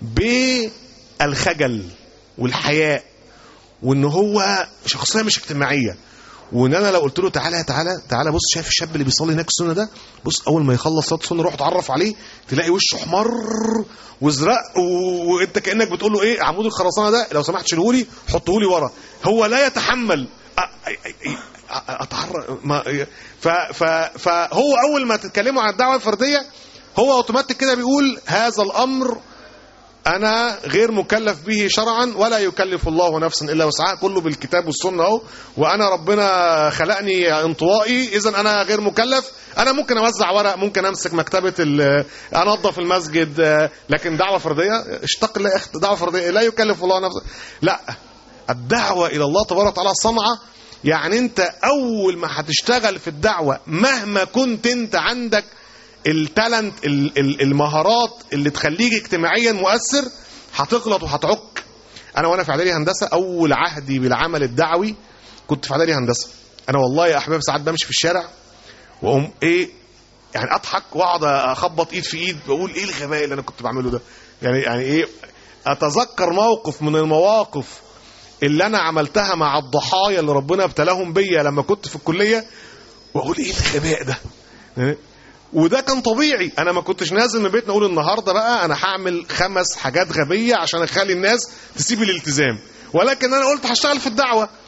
بالخجل والحياء وان هو شخصيه مش اجتماعيه وان انا لو قلت له تعالى تعالى تعالى بص شايف الشاب اللي بيصلي هناك السنه ده بص اول ما يخلص صلاه السنه روح اتعرف عليه تلاقي وشه احمر وازرق و- وانت كانك بتقول له ايه عمود الخرسانه ده لو سمحت شيله لي حطه لي ورا هو لا يتحمل أ- أ- أ- اتحرك ما ف ف فهو اول ما تتكلموا عن الدعوه الفرديه هو اوتوماتيك كده بيقول هذا الامر انا غير مكلف به شرعا ولا يكلف الله نفسا الا وسعها كله بالكتاب والسنه اهو وانا ربنا خلقني انطوائي اذا انا غير مكلف انا ممكن اوزع ورق ممكن امسك مكتبه ال- انظف المسجد آه، لكن دعوه فرديه اشتق الله يا اخت دعوه فرديه لا يكلف الله نفسا لا الدعوه الى الله تبارك وتعالى صنعه يعني انت اول ما هتشتغل في الدعوه مهما كنت انت عندك التالنت ال- ال- المهارات اللي تخليك اجتماعيا مؤثر هتغلط وهتعك انا وانا في اعدادي هندسه اول عهدي بالعمل الدعوي كنت في اعدادي هندسه انا والله يا احباب ساعات بمشي في الشارع واقوم ايه يعني اضحك واقعد اخبط ايد في ايد بقول ايه الغباء اللي انا كنت بعمله ده يعني يعني ايه اتذكر موقف من المواقف اللي انا عملتها مع الضحايا اللي ربنا ابتلاهم بيا لما كنت في الكليه واقول ايه الغباء ده وده كان طبيعي انا ما كنتش نازل من بيتنا اقول النهارده بقى انا هعمل خمس حاجات غبيه عشان اخلي الناس تسيب الالتزام ولكن انا قلت هشتغل في الدعوه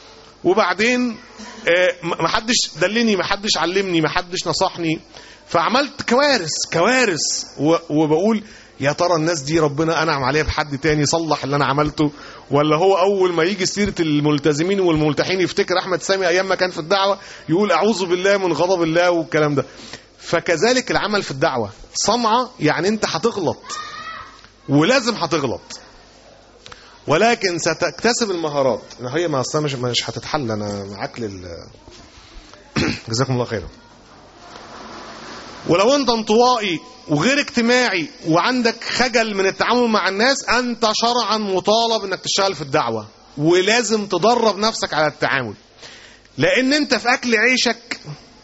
وبعدين آه، ما حدش دلني ما حدش علمني ما حدش نصحني فعملت كوارث كوارث و- وبقول يا ترى الناس دي ربنا انعم عليها بحد تاني صلح اللي انا عملته ولا هو اول ما يجي سيره الملتزمين والملتحين يفتكر احمد سامي ايام ما كان في الدعوه يقول اعوذ بالله من غضب الله والكلام ده فكذلك العمل في الدعوه صنعه يعني انت هتغلط ولازم هتغلط ولكن ستكتسب المهارات هي ما اصلا مش مش هتتحل انا معاك لل جزاكم الله خيرا ولو انت انطوائي وغير اجتماعي وعندك خجل من التعامل مع الناس انت شرعا مطالب انك تشتغل في الدعوه ولازم تدرب نفسك على التعامل لان انت في اكل عيشك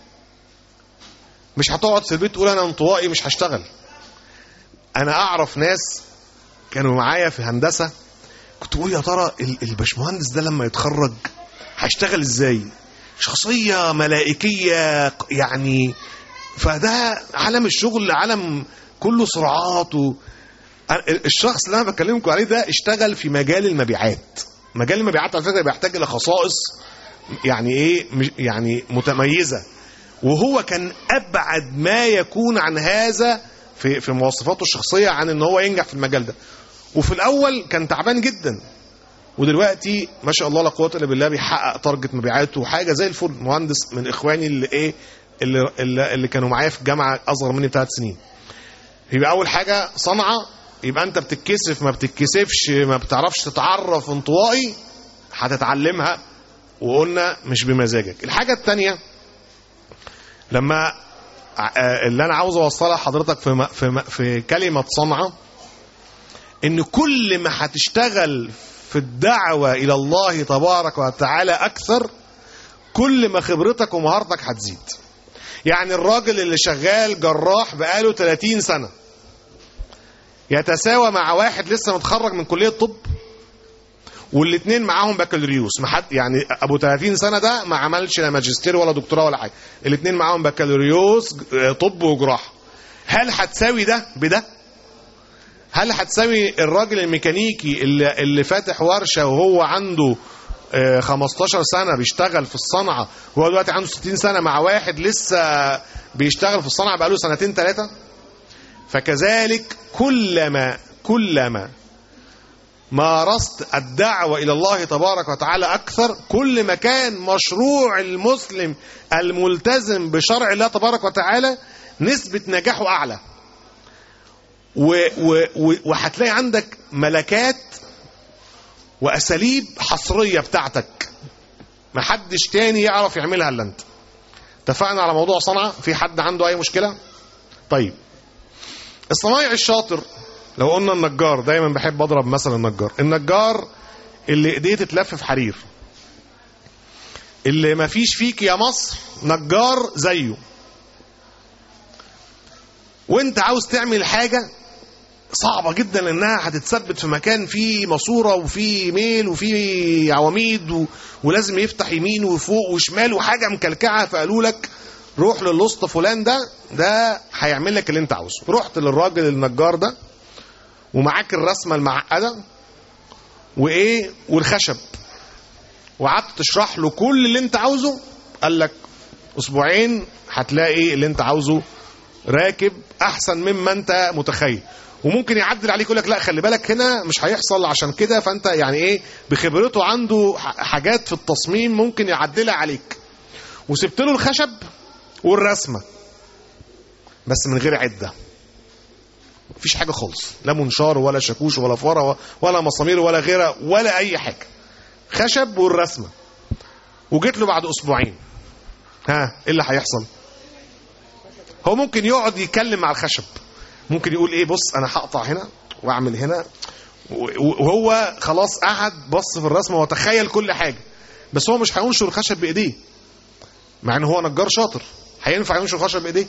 مش هتقعد في البيت تقول انا انطوائي مش هشتغل انا اعرف ناس كانوا معايا في هندسه كنت بقول يا ترى ال- الباشمهندس ده لما يتخرج هيشتغل ازاي شخصيه ملائكيه يعني فده عالم الشغل عالم كله صراعات و... الشخص اللي انا بكلمكم عليه ده اشتغل في مجال المبيعات مجال المبيعات على فكره بيحتاج الى خصائص يعني ايه مش- يعني متميزه وهو كان ابعد ما يكون عن هذا في في مواصفاته الشخصيه عن ان هو ينجح في المجال ده وفي الاول كان تعبان جدا ودلوقتي ما شاء الله لا قوه الا بالله بيحقق تارجت مبيعاته وحاجه زي الفل مهندس من اخواني اللي ايه اللي, اللي, اللي كانوا معايا في الجامعه اصغر مني بثلاث سنين يبقى اول حاجه صنعه يبقى انت بتتكسف ما بتتكسفش ما بتعرفش تتعرف انطوائي هتتعلمها وقلنا مش بمزاجك الحاجه الثانيه لما ع- اللي انا عاوز اوصلها لحضرتك في م- في م- في كلمه صنعه ان كل ما هتشتغل في الدعوه الى الله تبارك وتعالى اكثر كل ما خبرتك ومهارتك هتزيد يعني الراجل اللي شغال جراح بقاله 30 سنه يتساوى مع واحد لسه متخرج من كليه طب والاثنين معاهم بكالوريوس ما حد يعني ابو 30 سنه ده ما عملش لا ماجستير ولا دكتوراه ولا حاجه الاثنين معاهم بكالوريوس آه، طب وجراحه هل هتساوي ده بده هل هتساوي الراجل الميكانيكي اللي, اللي فاتح ورشه وهو عنده آه، 15 سنه بيشتغل في الصنعه وهو دلوقتي عنده 60 سنه مع واحد لسه بيشتغل في الصنعه بقاله سنتين ثلاثه فكذلك كلما كلما مارست الدعوة إلى الله تبارك وتعالى أكثر كل ما كان مشروع المسلم الملتزم بشرع الله تبارك وتعالى نسبة نجاحه أعلى و و و وهتلاقي عندك ملكات وأساليب حصرية بتاعتك محدش تاني يعرف يعملها إلا أنت اتفقنا على موضوع صنعة في حد عنده أي مشكلة طيب الصنايعي الشاطر لو قلنا النجار دايما بحب اضرب مثل النجار النجار اللي ايديه تتلف في حرير اللي ما فيش فيك يا مصر نجار زيه وانت عاوز تعمل حاجة صعبة جدا لانها هتتثبت في مكان فيه ماسورة وفيه ميل وفيه عواميد و... ولازم يفتح يمين وفوق وشمال وحاجة مكلكعة فقالوا لك روح للوسط فلان ده ده هيعمل لك اللي انت عاوزه رحت للراجل النجار ده ومعاك الرسمه المعقده وايه والخشب وقعدت تشرح له كل اللي انت عاوزه قال لك اسبوعين هتلاقي اللي انت عاوزه راكب احسن مما انت متخيل وممكن يعدل عليك يقول لك لا خلي بالك هنا مش هيحصل عشان كده فانت يعني ايه بخبرته عنده ح- حاجات في التصميم ممكن يعدلها عليك وسبت له الخشب والرسمه بس من غير عده مفيش حاجه خالص لا منشار ولا شاكوش ولا فاره ولا مسامير ولا غيرها ولا اي حاجه خشب والرسمه وجيت له بعد اسبوعين ها ايه اللي هيحصل هو ممكن يقعد يتكلم مع الخشب ممكن يقول ايه بص انا هقطع هنا واعمل هنا وهو خلاص قعد بص في الرسمه وتخيل كل حاجه بس هو مش هينشر الخشب بايديه مع ان هو نجار شاطر هينفع ينشر الخشب بايديه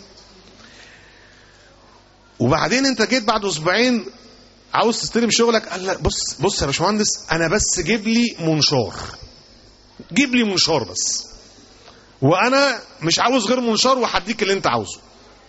وبعدين انت جيت بعد اسبوعين عاوز تستلم شغلك قال لك بص بص يا باشمهندس انا بس جيب لي منشار جيب لي منشار بس وانا مش عاوز غير منشار وهديك اللي انت عاوزه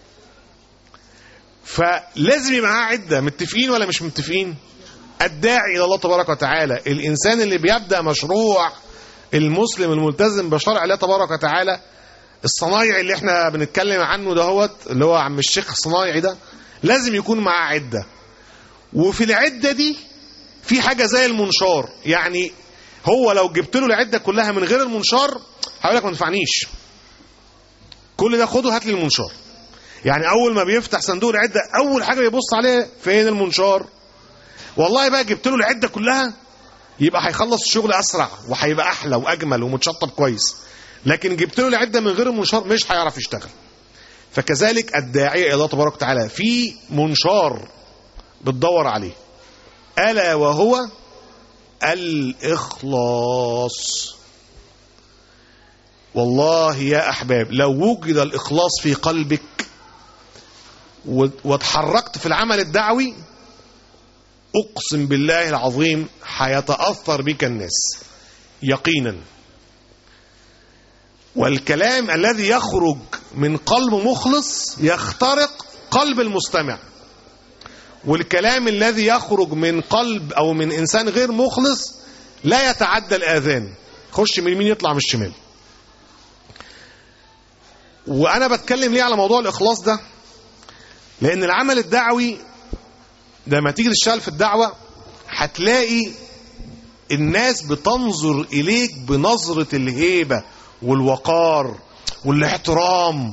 فلازم يبقى معاه عده متفقين ولا مش متفقين الداعي الى الله تبارك وتعالى الانسان اللي بيبدا مشروع المسلم الملتزم بشرع الله تبارك وتعالى الصنايعي اللي احنا بنتكلم عنه دهوت اللي هو عم الشيخ الصنايعي ده لازم يكون معاه عدة وفي العدة دي في حاجة زي المنشار يعني هو لو جبت له العدة كلها من غير المنشار هيقول لك ما تنفعنيش كل ده خده هات لي المنشار يعني اول ما بيفتح صندوق العدة اول حاجة بيبص عليه فين المنشار والله بقى جبت له العدة كلها يبقى هيخلص الشغل اسرع وهيبقى احلى واجمل ومتشطب كويس لكن جبت له العده من غير المنشار مش هيعرف يشتغل فكذلك الداعيه الى الله تبارك وتعالى في منشار بتدور عليه الا وهو الاخلاص والله يا احباب لو وجد الاخلاص في قلبك واتحركت في العمل الدعوي اقسم بالله العظيم هيتاثر بك الناس يقينا والكلام الذي يخرج من قلب مخلص يخترق قلب المستمع والكلام الذي يخرج من قلب او من انسان غير مخلص لا يتعدى الاذان خش من اليمين يطلع من الشمال وانا بتكلم ليه على موضوع الاخلاص ده لان العمل الدعوي لما تيجي تشتغل في الدعوه هتلاقي الناس بتنظر اليك بنظره الهيبه والوقار والاحترام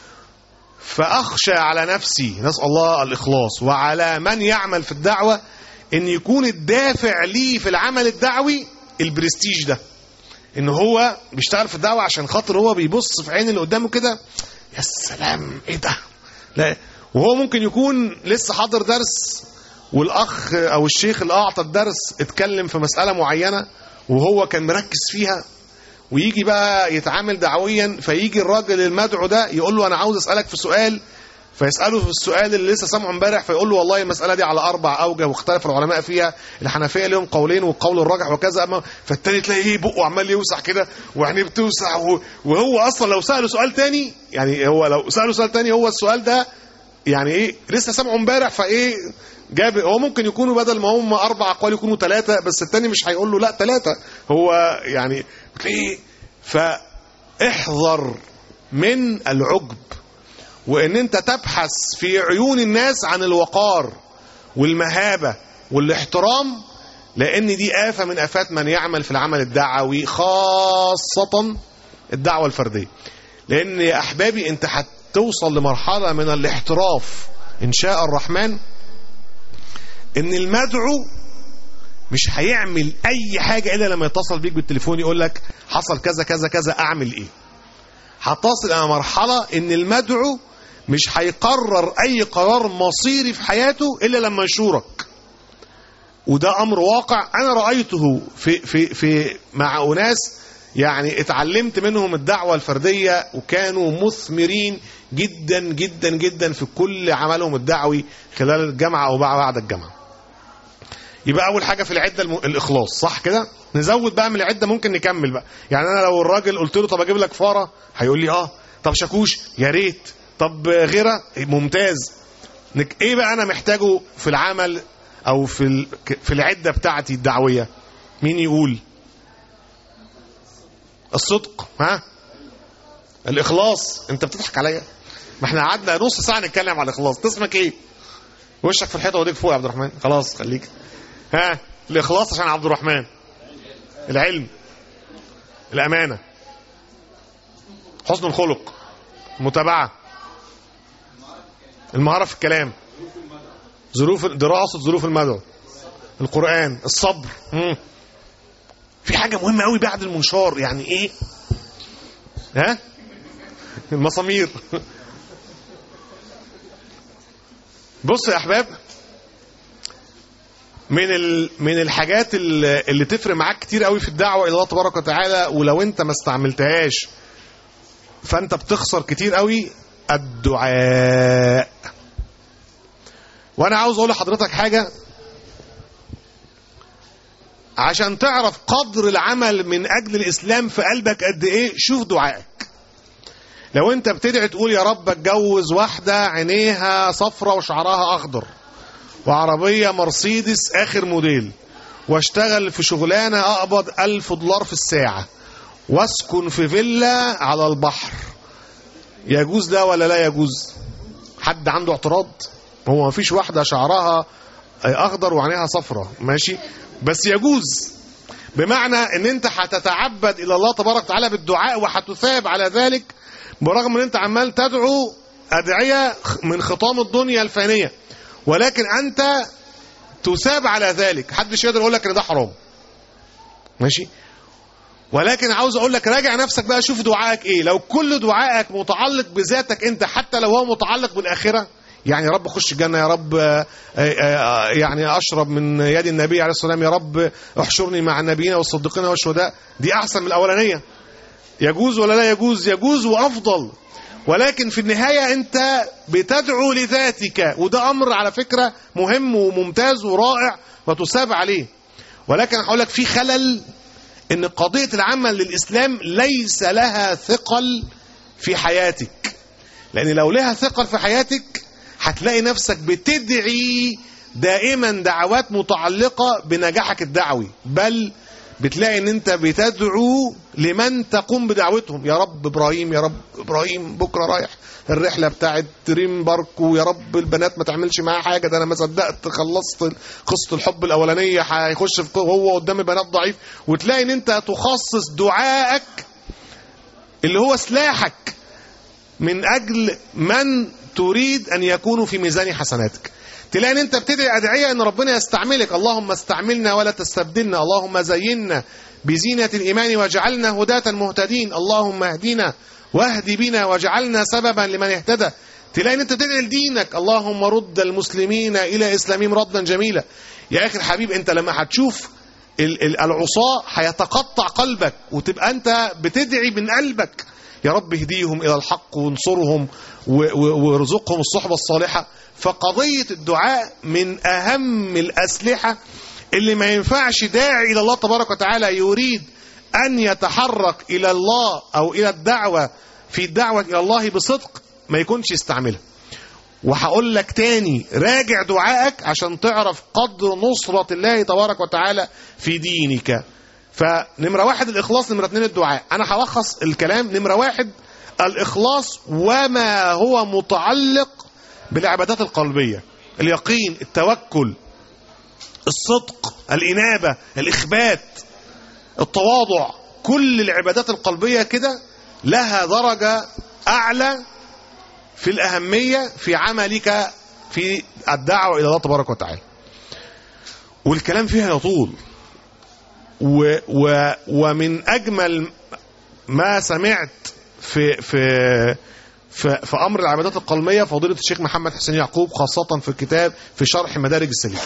فاخشى على نفسي نسال الله الاخلاص وعلى من يعمل في الدعوه ان يكون الدافع ليه في العمل الدعوي البرستيج ده ان هو بيشتغل في الدعوه عشان خاطر هو بيبص في عين اللي قدامه كده يا سلام ايه ده لا وهو ممكن يكون لسه حاضر درس والاخ او الشيخ اللي اعطى الدرس اتكلم في مساله معينه وهو كان مركز فيها ويجي بقى يتعامل دعويا فيجي الراجل المدعو ده يقول له انا عاوز اسالك في سؤال فيساله في السؤال اللي لسه سامعه امبارح فيقول له والله المساله دي على اربع اوجه واختلف العلماء فيها الحنفيه لهم قولين والقول الراجح وكذا اما فالتاني تلاقي ايه بقه عمال يوسع كده وعينيه بتوسع وهو اصلا لو ساله سؤال تاني يعني هو لو ساله سؤال تاني هو السؤال ده يعني ايه لسه سامعه امبارح فايه جاب هو ممكن يكونوا بدل ما هم اربع اقوال يكونوا ثلاثه بس التاني مش هيقول له لا ثلاثه هو يعني بتلاقيه فاحذر من العجب وان انت تبحث في عيون الناس عن الوقار والمهابه والاحترام لان دي افه من افات من يعمل في العمل الدعوي خاصه الدعوه الفرديه لان يا احبابي انت هتوصل لمرحله من الاحتراف ان شاء الرحمن ان المدعو مش هيعمل اي حاجه الا لما يتصل بيك بالتليفون يقول لك حصل كذا كذا كذا اعمل ايه هتصل الى مرحله ان المدعو مش هيقرر اي قرار مصيري في حياته الا لما يشورك وده امر واقع انا رايته في في في مع اناس يعني اتعلمت منهم الدعوه الفرديه وكانوا مثمرين جدا جدا جدا في كل عملهم الدعوي خلال الجامعه او بعد الجامعه يبقى اول حاجه في العده الم... الاخلاص صح كده نزود بقى من العده ممكن نكمل بقى يعني انا لو الراجل قلت له طب اجيب لك فاره هيقول لي اه طب شاكوش يا ريت طب غيره ممتاز نك... ايه بقى انا محتاجه في العمل او في ال... في العده بتاعتي الدعويه مين يقول الصدق ها الاخلاص انت بتضحك عليا ما احنا قعدنا نص ساعه نتكلم على الاخلاص تسمك ايه وشك في الحيطه وديك فوق يا عبد الرحمن خلاص خليك ها الاخلاص عشان عبد الرحمن العلم الامانه حسن الخلق المتابعه المهاره في الكلام ظروف دراسه ظروف المدعو القران الصبر مم. في حاجه مهمه قوي بعد المنشار يعني ايه ها المسامير بص يا احباب من ال... من الحاجات اللي, اللي تفرق معاك كتير قوي في الدعوه الى الله تبارك وتعالى ولو انت ما استعملتهاش فانت بتخسر كتير قوي الدعاء وانا عاوز اقول لحضرتك حاجه عشان تعرف قدر العمل من اجل الاسلام في قلبك قد ايه شوف دعائك لو انت بتدعي تقول يا رب اتجوز واحده عينيها صفرة وشعرها اخضر وعربيه مرسيدس اخر موديل واشتغل في شغلانه اقبض ألف دولار في الساعه واسكن في فيلا على البحر يجوز ده ولا لا يجوز حد عنده اعتراض هو ما فيش واحدة شعرها اخضر وعينيها صفرة ماشي بس يجوز بمعنى ان انت هتتعبد الى الله تبارك وتعالى بالدعاء وهتثاب على ذلك برغم ان انت عمال تدعو ادعية من خطام الدنيا الفانية ولكن انت تثاب على ذلك حدش يقدر يقول لك ان ده حرام ماشي ولكن عاوز اقول لك راجع نفسك بقى شوف دعائك ايه لو كل دعائك متعلق بذاتك انت حتى لو هو متعلق بالاخره يعني يا رب خش الجنه يا رب آه، آه، يعني اشرب من يد النبي عليه الصلاه والسلام يا رب احشرني مع النبيين والصديقين والشهداء دي احسن من الاولانيه يجوز ولا لا يجوز يجوز وافضل ولكن في النهايه انت بتدعو لذاتك وده امر على فكره مهم وممتاز ورائع وتثاب عليه ولكن هقول لك في خلل ان قضيه العمل للاسلام ليس لها ثقل في حياتك لان لو لها ثقل في حياتك هتلاقي نفسك بتدعي دائما دعوات متعلقه بنجاحك الدعوي بل بتلاقي ان انت بتدعو لمن تقوم بدعوتهم يا رب ابراهيم يا رب ابراهيم بكره رايح الرحله بتاعت دريم بارك ويا رب البنات ما تعملش معاه حاجه ده انا ما صدقت خلصت قصه الحب الاولانيه هيخش في هو قدام البنات ضعيف وتلاقي ان انت تخصص دعائك اللي هو سلاحك من اجل من تريد ان يكونوا في ميزان حسناتك تلاقي ان انت بتدعي ادعيه ان ربنا يستعملك اللهم استعملنا ولا تستبدلنا اللهم زينا بزينه الايمان واجعلنا هداة مهتدين اللهم اهدنا واهد بنا واجعلنا سببا لمن اهتدى تلاقي ان انت بتدعي لدينك اللهم رد المسلمين الى اسلامهم ردا جميلا يا اخي الحبيب انت لما هتشوف ال- ال- العصاة هيتقطع قلبك وتبقى انت بتدعي من قلبك يا رب اهديهم الى الحق وانصرهم و- و- وارزقهم الصحبه الصالحه فقضيه الدعاء من اهم الاسلحه اللي ما ينفعش داعي الى الله تبارك وتعالى يريد ان يتحرك الى الله او الى الدعوه في الدعوه الى الله بصدق ما يكونش يستعملها وهقول لك تاني راجع دعائك عشان تعرف قدر نصرة الله تبارك وتعالى في دينك فنمرة واحد الإخلاص نمرة اتنين الدعاء أنا هلخص الكلام نمرة واحد الإخلاص وما هو متعلق بالعبادات القلبية اليقين التوكل الصدق الإنابة الإخبات التواضع كل العبادات القلبية كده لها درجة أعلى في الأهمية في عملك في الدعوة إلى الله تبارك وتعالى والكلام فيها يطول و و ومن أجمل ما سمعت في في في, في أمر العبادات القلبية فضيلة الشيخ محمد حسين يعقوب خاصة في الكتاب في شرح مدارج السالكين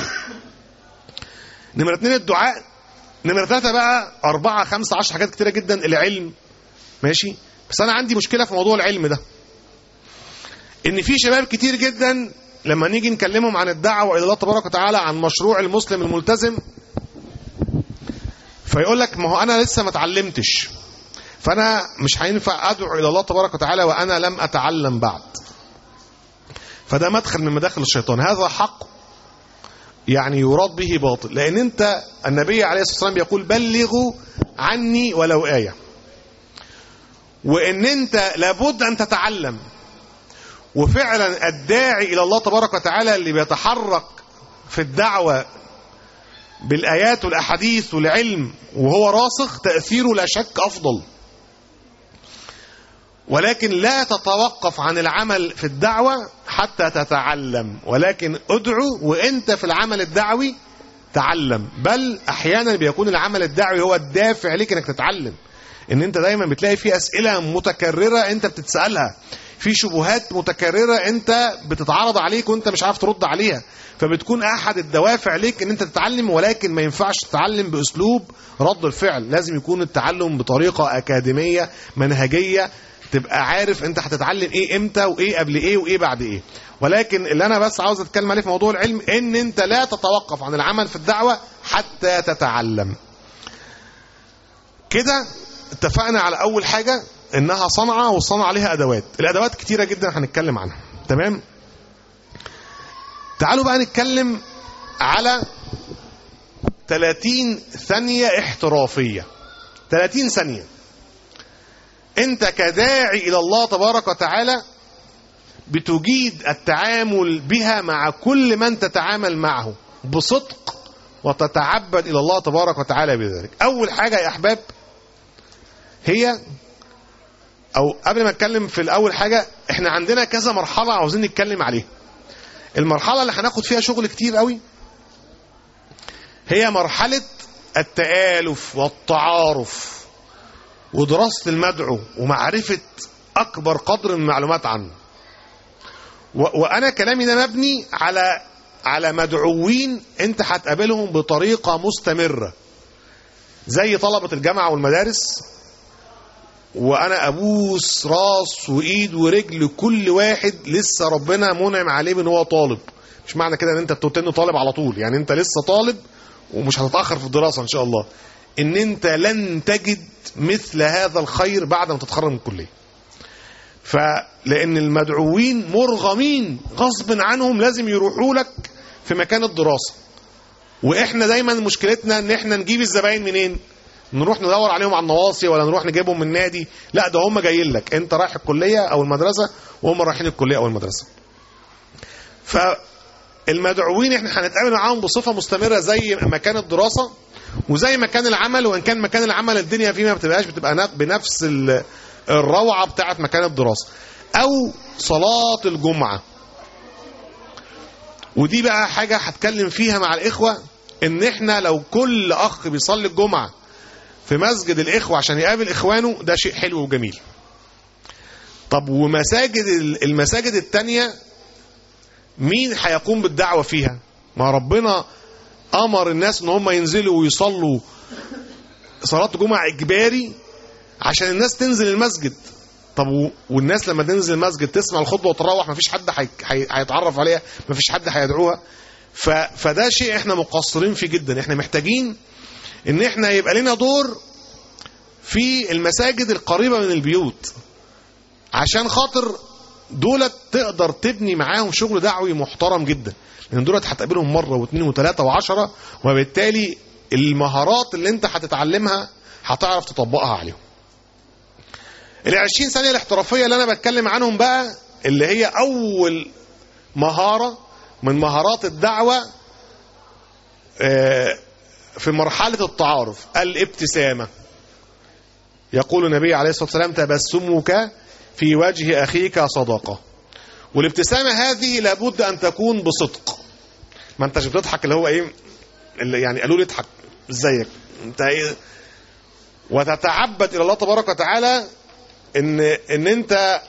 نمرة اتنين الدعاء نمرة ثلاثة بقى أربعة خمسة عشر حاجات كتيرة جدا العلم ماشي بس أنا عندي مشكلة في موضوع العلم ده ان في شباب كتير جدا لما نيجي نكلمهم عن الدعوه الى الله تبارك وتعالى عن مشروع المسلم الملتزم فيقول لك ما هو انا لسه ما اتعلمتش فانا مش هينفع ادعو الى الله تبارك وتعالى وانا لم اتعلم بعد فده مدخل من مداخل الشيطان هذا حق يعني يراد به باطل لان انت النبي عليه الصلاه والسلام يقول بلغوا عني ولو ايه وان انت لابد ان تتعلم وفعلا الداعي الى الله تبارك وتعالى اللي بيتحرك في الدعوه بالايات والاحاديث والعلم وهو راسخ تاثيره لا شك افضل ولكن لا تتوقف عن العمل في الدعوه حتى تتعلم ولكن ادعو وانت في العمل الدعوي تعلم بل احيانا بيكون العمل الدعوي هو الدافع ليك انك تتعلم ان انت دايما بتلاقي في اسئله متكرره انت بتتسالها في شبهات متكرره انت بتتعرض عليك وانت مش عارف ترد عليها فبتكون احد الدوافع ليك ان انت تتعلم ولكن ما ينفعش تتعلم باسلوب رد الفعل لازم يكون التعلم بطريقه اكاديميه منهجيه تبقى عارف انت هتتعلم ايه امتى وايه قبل ايه وايه بعد ايه ولكن اللي انا بس عاوز اتكلم عليه في موضوع العلم ان انت لا تتوقف عن العمل في الدعوه حتى تتعلم كده اتفقنا على اول حاجه انها صنعه والصنعه ليها ادوات الادوات كتيره جدا هنتكلم عنها تمام تعالوا بقى نتكلم على 30 ثانيه احترافيه 30 ثانيه انت كداعي الى الله تبارك وتعالى بتجيد التعامل بها مع كل من تتعامل معه بصدق وتتعبد الى الله تبارك وتعالى بذلك اول حاجه يا احباب هي او قبل ما اتكلم في الاول حاجه احنا عندنا كذا مرحله عاوزين نتكلم عليها المرحله اللي هناخد فيها شغل كتير قوي هي مرحله التآلف والتعارف ودراسه المدعو ومعرفه اكبر قدر من المعلومات عنه و- وانا كلامي ده مبني على على مدعوين انت هتقابلهم بطريقه مستمره زي طلبه الجامعه والمدارس وانا ابوس راس وايد ورجل كل واحد لسه ربنا منعم عليه بان هو طالب مش معنى كده ان انت تتن طالب على طول يعني انت لسه طالب ومش هتتاخر في الدراسه ان شاء الله ان انت لن تجد مثل هذا الخير بعد ما تتخرج من الكليه فلان المدعوين مرغمين غصب عنهم لازم يروحوا لك في مكان الدراسه واحنا دايما مشكلتنا ان احنا نجيب الزباين منين نروح ندور عليهم على النواصي ولا نروح نجيبهم من النادي لا ده هم جايين لك انت رايح الكليه او المدرسه وهم رايحين الكليه او المدرسه فالمدعوين احنا هنتقابل معاهم بصفه مستمره زي مكان الدراسه وزي مكان العمل وان كان مكان العمل الدنيا فيه ما بتبقاش بتبقى نا- بنفس ال- الروعه بتاعه مكان الدراسه او صلاه الجمعه ودي بقى حاجه هتكلم فيها مع الاخوه ان احنا لو كل اخ بيصلي الجمعه في مسجد الإخوة عشان يقابل إخوانه ده شيء حلو وجميل طب ومساجد المساجد التانية مين هيقوم بالدعوة فيها ما ربنا أمر الناس إن هم ينزلوا ويصلوا صلاة جمعة إجباري عشان الناس تنزل المسجد طب و- والناس لما تنزل المسجد تسمع الخطبة وتروح مفيش حد هي- هي- هيتعرف عليها مفيش حد هيدعوها ف... فده شيء احنا مقصرين فيه جدا احنا محتاجين ان احنا يبقى لنا دور في المساجد القريبة من البيوت عشان خاطر دولت تقدر تبني معاهم شغل دعوي محترم جدا لان دولت هتقابلهم مرة واثنين وثلاثة وعشرة وبالتالي المهارات اللي انت هتتعلمها هتعرف تطبقها عليهم العشرين ثانية الاحترافية اللي انا بتكلم عنهم بقى اللي هي اول مهارة من مهارات الدعوة آه، في مرحلة التعارف الابتسامة يقول النبي عليه الصلاة والسلام تبسمك في وجه أخيك صدقة والابتسامة هذه لابد أن تكون بصدق ما انتش بتضحك اللي هو ايه اللي يعني قالوا لي اضحك ازيك انت ايه وتتعبد الى الله تبارك وتعالى ان ان انت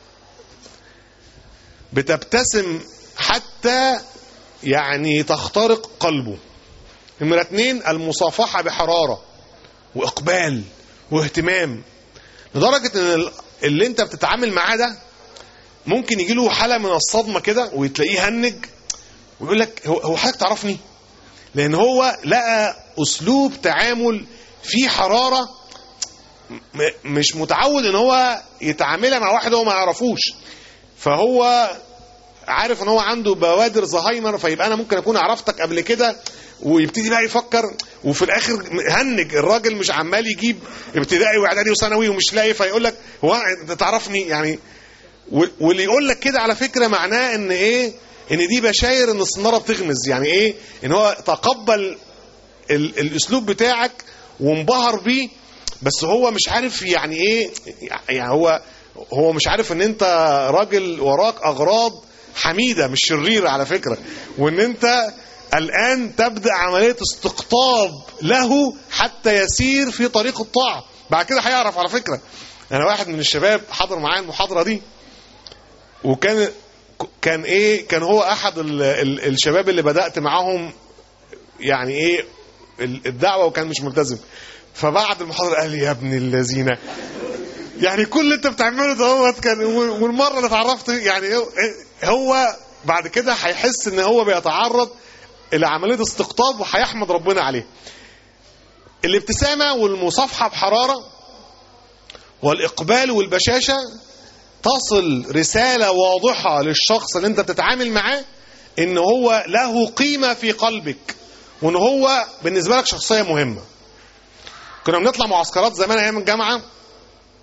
بتبتسم حتى يعني تخترق قلبه نمرة اتنين المصافحة بحرارة وإقبال واهتمام لدرجة ان ال- اللي انت بتتعامل معاه ده ممكن يجي له حالة من الصدمة كده وتلاقيه هنج ويقول لك هو هو حضرتك تعرفني؟ لأن هو لقى أسلوب تعامل فيه حرارة م- مش متعود ان هو يتعاملها مع واحد هو ما يعرفوش فهو عارف ان هو عنده بوادر زهايمر فيبقى انا ممكن اكون عرفتك قبل كده ويبتدي بقى يفكر وفي الاخر هنج الراجل مش عمال يجيب ابتدائي واعدادي وثانوي ومش لاقي فيقول لك هو انت تعرفني يعني و- واللي يقول لك كده على فكره معناه ان ايه ان دي بشاير ان الصناره بتغمز يعني ايه ان هو تقبل ال- الاسلوب بتاعك وانبهر بيه بس هو مش عارف يعني ايه يعني هو هو مش عارف ان انت راجل وراك اغراض حميده مش شريره على فكره وان انت الان تبدا عمليه استقطاب له حتى يسير في طريق الطاعه بعد كده هيعرف على فكره انا واحد من الشباب حضر معايا المحاضره دي وكان كان ايه كان هو احد ال ال الشباب اللي بدات معاهم يعني ايه ال- الدعوه وكان مش ملتزم فبعد المحاضره قال لي يا ابن الذين يعني كل اللي انت بتعمله دوت كان والمره اللي اتعرفت يعني هو- هو بعد كده هيحس ان هو بيتعرض الى عمليه استقطاب وهيحمد ربنا عليه الابتسامه والمصافحه بحراره والاقبال والبشاشه تصل رساله واضحه للشخص اللي انت بتتعامل معاه ان هو له قيمه في قلبك وان هو بالنسبه لك شخصيه مهمه كنا بنطلع معسكرات زمان ايام الجامعه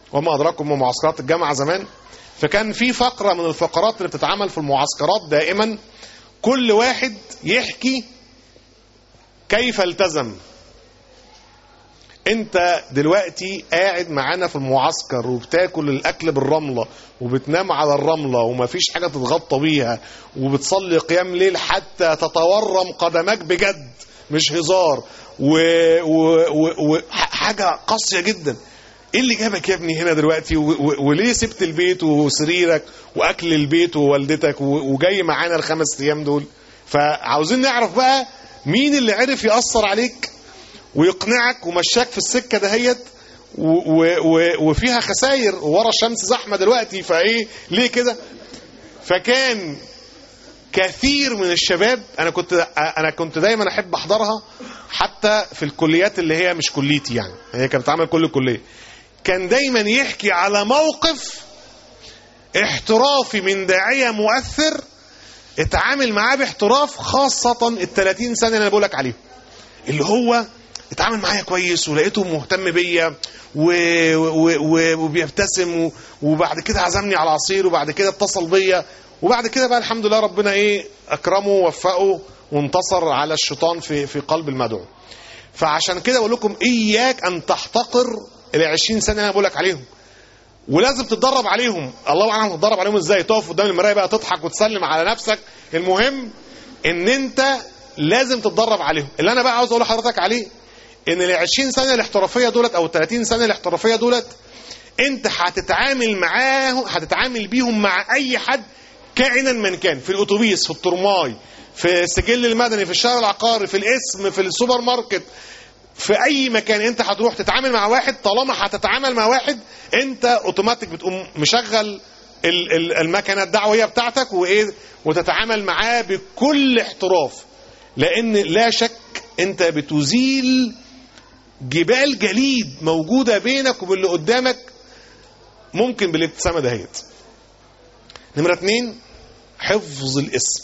وما ادراكم ما معسكرات الجامعه زمان فكان في فقره من الفقرات اللي بتتعمل في المعسكرات دائما كل واحد يحكي كيف التزم انت دلوقتي قاعد معانا في المعسكر وبتاكل الاكل بالرمله وبتنام على الرمله ومفيش حاجه تتغطى بيها وبتصلي قيام ليل حتى تتورم قدمك بجد مش هزار و... و... و... و... ح- حاجه قاسيه جدا ايه اللي جابك يا ابني هنا دلوقتي و... و... وليه سبت البيت وسريرك واكل البيت ووالدتك و... وجاي معانا الخمس ايام دول فعاوزين نعرف بقى مين اللي عرف ياثر عليك ويقنعك ومشاك في السكه دهيت و- و- و- وفيها خساير ورا الشمس زحمه دلوقتي فايه ليه كده فكان كثير من الشباب انا كنت انا كنت دايما احب احضرها حتى في الكليات اللي هي مش كليتي يعني هي كانت بتعمل كل كليه كان دايما يحكي على موقف احترافي من داعيه مؤثر اتعامل معاه باحتراف خاصه ال 30 سنه اللي انا بقول لك عليهم اللي هو اتعامل معايا كويس ولقيته مهتم بيا و... و... و... وبيبتسم و... وبعد كده عزمني على عصير وبعد كده اتصل بيا وبعد كده بقى الحمد لله ربنا ايه اكرمه ووفقه وانتصر على الشيطان في في قلب المدعو فعشان كده بقول لكم اياك ان تحتقر ال 20 سنه اللي انا بقول لك عليهم ولازم تتدرب عليهم الله اعلم تتدرب عليهم ازاي تقف قدام المرايه بقى تضحك وتسلم على نفسك المهم ان انت لازم تتدرب عليهم اللي انا بقى عاوز اقول لحضرتك عليه ان ال 20 سنه الاحترافيه دولت او ال 30 سنه الاحترافيه دولت انت هتتعامل معاهم هتتعامل بيهم مع اي حد كائنا من كان في الاتوبيس في الترماي في السجل المدني في الشارع العقاري في الاسم في السوبر ماركت في اي مكان انت هتروح تتعامل مع واحد طالما هتتعامل مع واحد انت اوتوماتيك بتقوم مشغل ال- ال- المكنه الدعويه بتاعتك وايه وتتعامل معاه بكل احتراف لان لا شك انت بتزيل جبال جليد موجوده بينك وبين اللي قدامك ممكن بالابتسامه دهيت نمره اتنين حفظ الاسم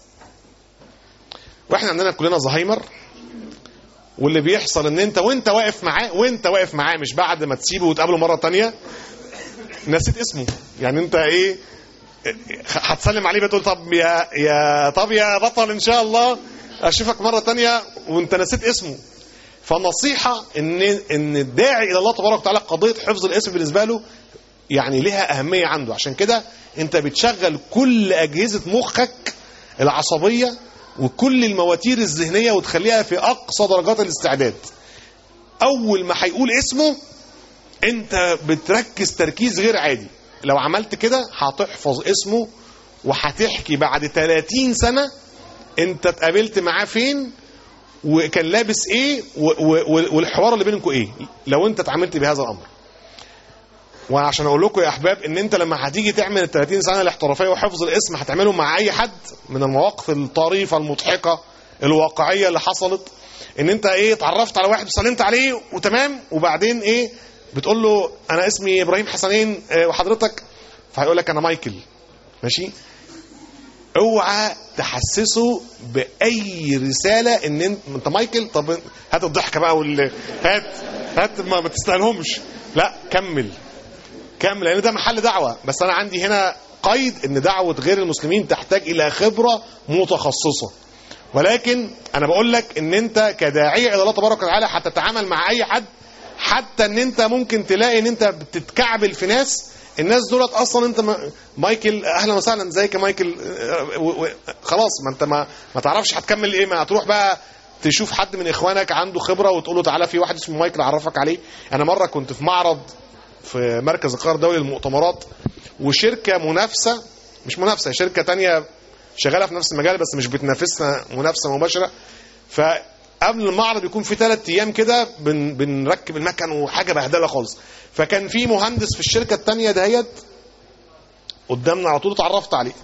واحنا عندنا كلنا زهايمر واللي بيحصل ان انت وانت واقف معاه وانت واقف معاه مش بعد ما تسيبه وتقابله مره تانية نسيت اسمه يعني انت ايه هتسلم عليه بتقول طب يا يا طب يا بطل ان شاء الله اشوفك مره تانية وانت نسيت اسمه فالنصيحه ان ان الداعي الى الله تبارك وتعالى قضيه حفظ الاسم بالنسبه له يعني لها اهميه عنده عشان كده انت بتشغل كل اجهزه مخك العصبيه وكل المواتير الذهنيه وتخليها في اقصى درجات الاستعداد اول ما هيقول اسمه انت بتركز تركيز غير عادي لو عملت كده هتحفظ اسمه وهتحكي بعد 30 سنه انت اتقابلت معاه فين وكان لابس ايه و- و- والحوار اللي بينكم ايه لو انت اتعاملت بهذا الامر وعشان اقول لكم يا احباب ان انت لما هتيجي تعمل ال 30 سنه الاحترافيه وحفظ الاسم هتعمله مع اي حد من المواقف الطريفه المضحكه الواقعيه اللي حصلت ان انت ايه اتعرفت على واحد وسلمت عليه وتمام وبعدين ايه بتقول له انا اسمي ابراهيم حسنين اه، وحضرتك فهيقول لك انا مايكل ماشي اوعى تحسسه باي رساله ان انت انت مايكل طب هات الضحكه بقى وال هات هات ما, ما تستاهلهمش لا كمل كامل لان ده محل دعوه بس انا عندي هنا قيد ان دعوه غير المسلمين تحتاج الى خبره متخصصه ولكن انا بقول لك ان انت كداعيه الى الله تبارك وتعالى هتتعامل مع اي حد حتى ان انت ممكن تلاقي ان انت بتتكعبل في ناس الناس دولت اصلا انت ما مايكل اهلا وسهلا ازيك يا مايكل آه، و- و- خلاص ما انت ما ما تعرفش هتكمل ايه ما هتروح بقى تشوف حد من اخوانك عنده خبره وتقول له تعالى في واحد اسمه مايكل اعرفك عليه انا مره كنت في معرض في مركز القاهره الدولي للمؤتمرات وشركه منافسه مش منافسه شركه تانية شغاله في نفس المجال بس مش بتنافسنا منافسه مباشره فقبل المعرض يكون في ثلاث ايام كده بن بنركب المكن وحاجه بهدله خالص فكان في مهندس في الشركه الثانيه دهيت قدامنا على طول اتعرفت عليه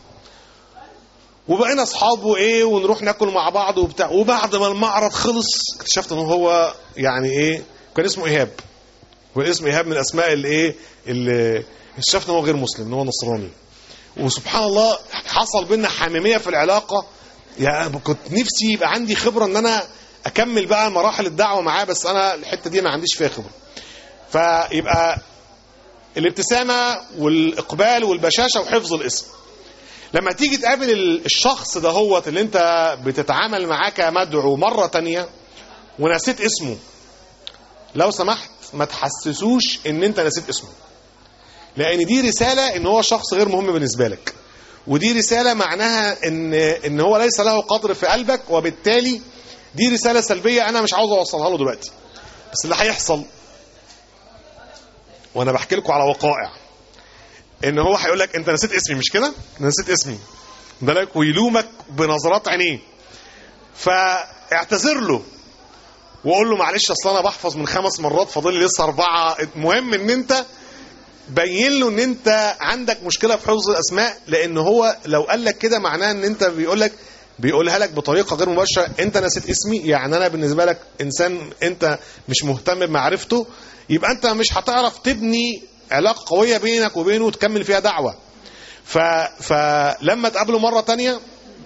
وبقينا اصحاب وايه ونروح ناكل مع بعض وبتاع وبعد ما المعرض خلص اكتشفت ان هو يعني ايه كان اسمه ايهاب والاسم ايهاب من الاسماء اللي ايه اللي اكتشفت ان هو غير مسلم ان هو نصراني وسبحان الله حصل بينا حميميه في العلاقه يعني كنت نفسي يبقى عندي خبره ان انا اكمل بقى مراحل الدعوه معاه بس انا الحته دي ما عنديش فيها خبره فيبقى الابتسامه والاقبال والبشاشه وحفظ الاسم لما تيجي تقابل ال- الشخص ده هو اللي انت بتتعامل معاه كمدعو مره تانية ونسيت اسمه لو سمحت ما تحسسوش ان انت نسيت اسمه لان دي رساله ان هو شخص غير مهم بالنسبه لك ودي رساله معناها ان ان هو ليس له قدر في قلبك وبالتالي دي رساله سلبيه انا مش عاوز اوصلها له دلوقتي بس اللي هيحصل وانا بحكي لكم على وقائع ان هو هيقول لك انت نسيت اسمي مش كده نسيت اسمي بالك ويلومك بنظرات عينيه فاعتذر له وقول له معلش اصل انا بحفظ من خمس مرات فاضل لي لسه اربعه المهم ان انت بين له ان انت عندك مشكله في حفظ الاسماء لان هو لو قال لك كده معناه ان انت بيقول لك بيقولها لك بطريقه غير مباشره انت نسيت اسمي يعني انا بالنسبه لك انسان انت مش مهتم بمعرفته يبقى انت مش هتعرف تبني علاقه قويه بينك وبينه وتكمل فيها دعوه ف... فلما تقابله مره تانية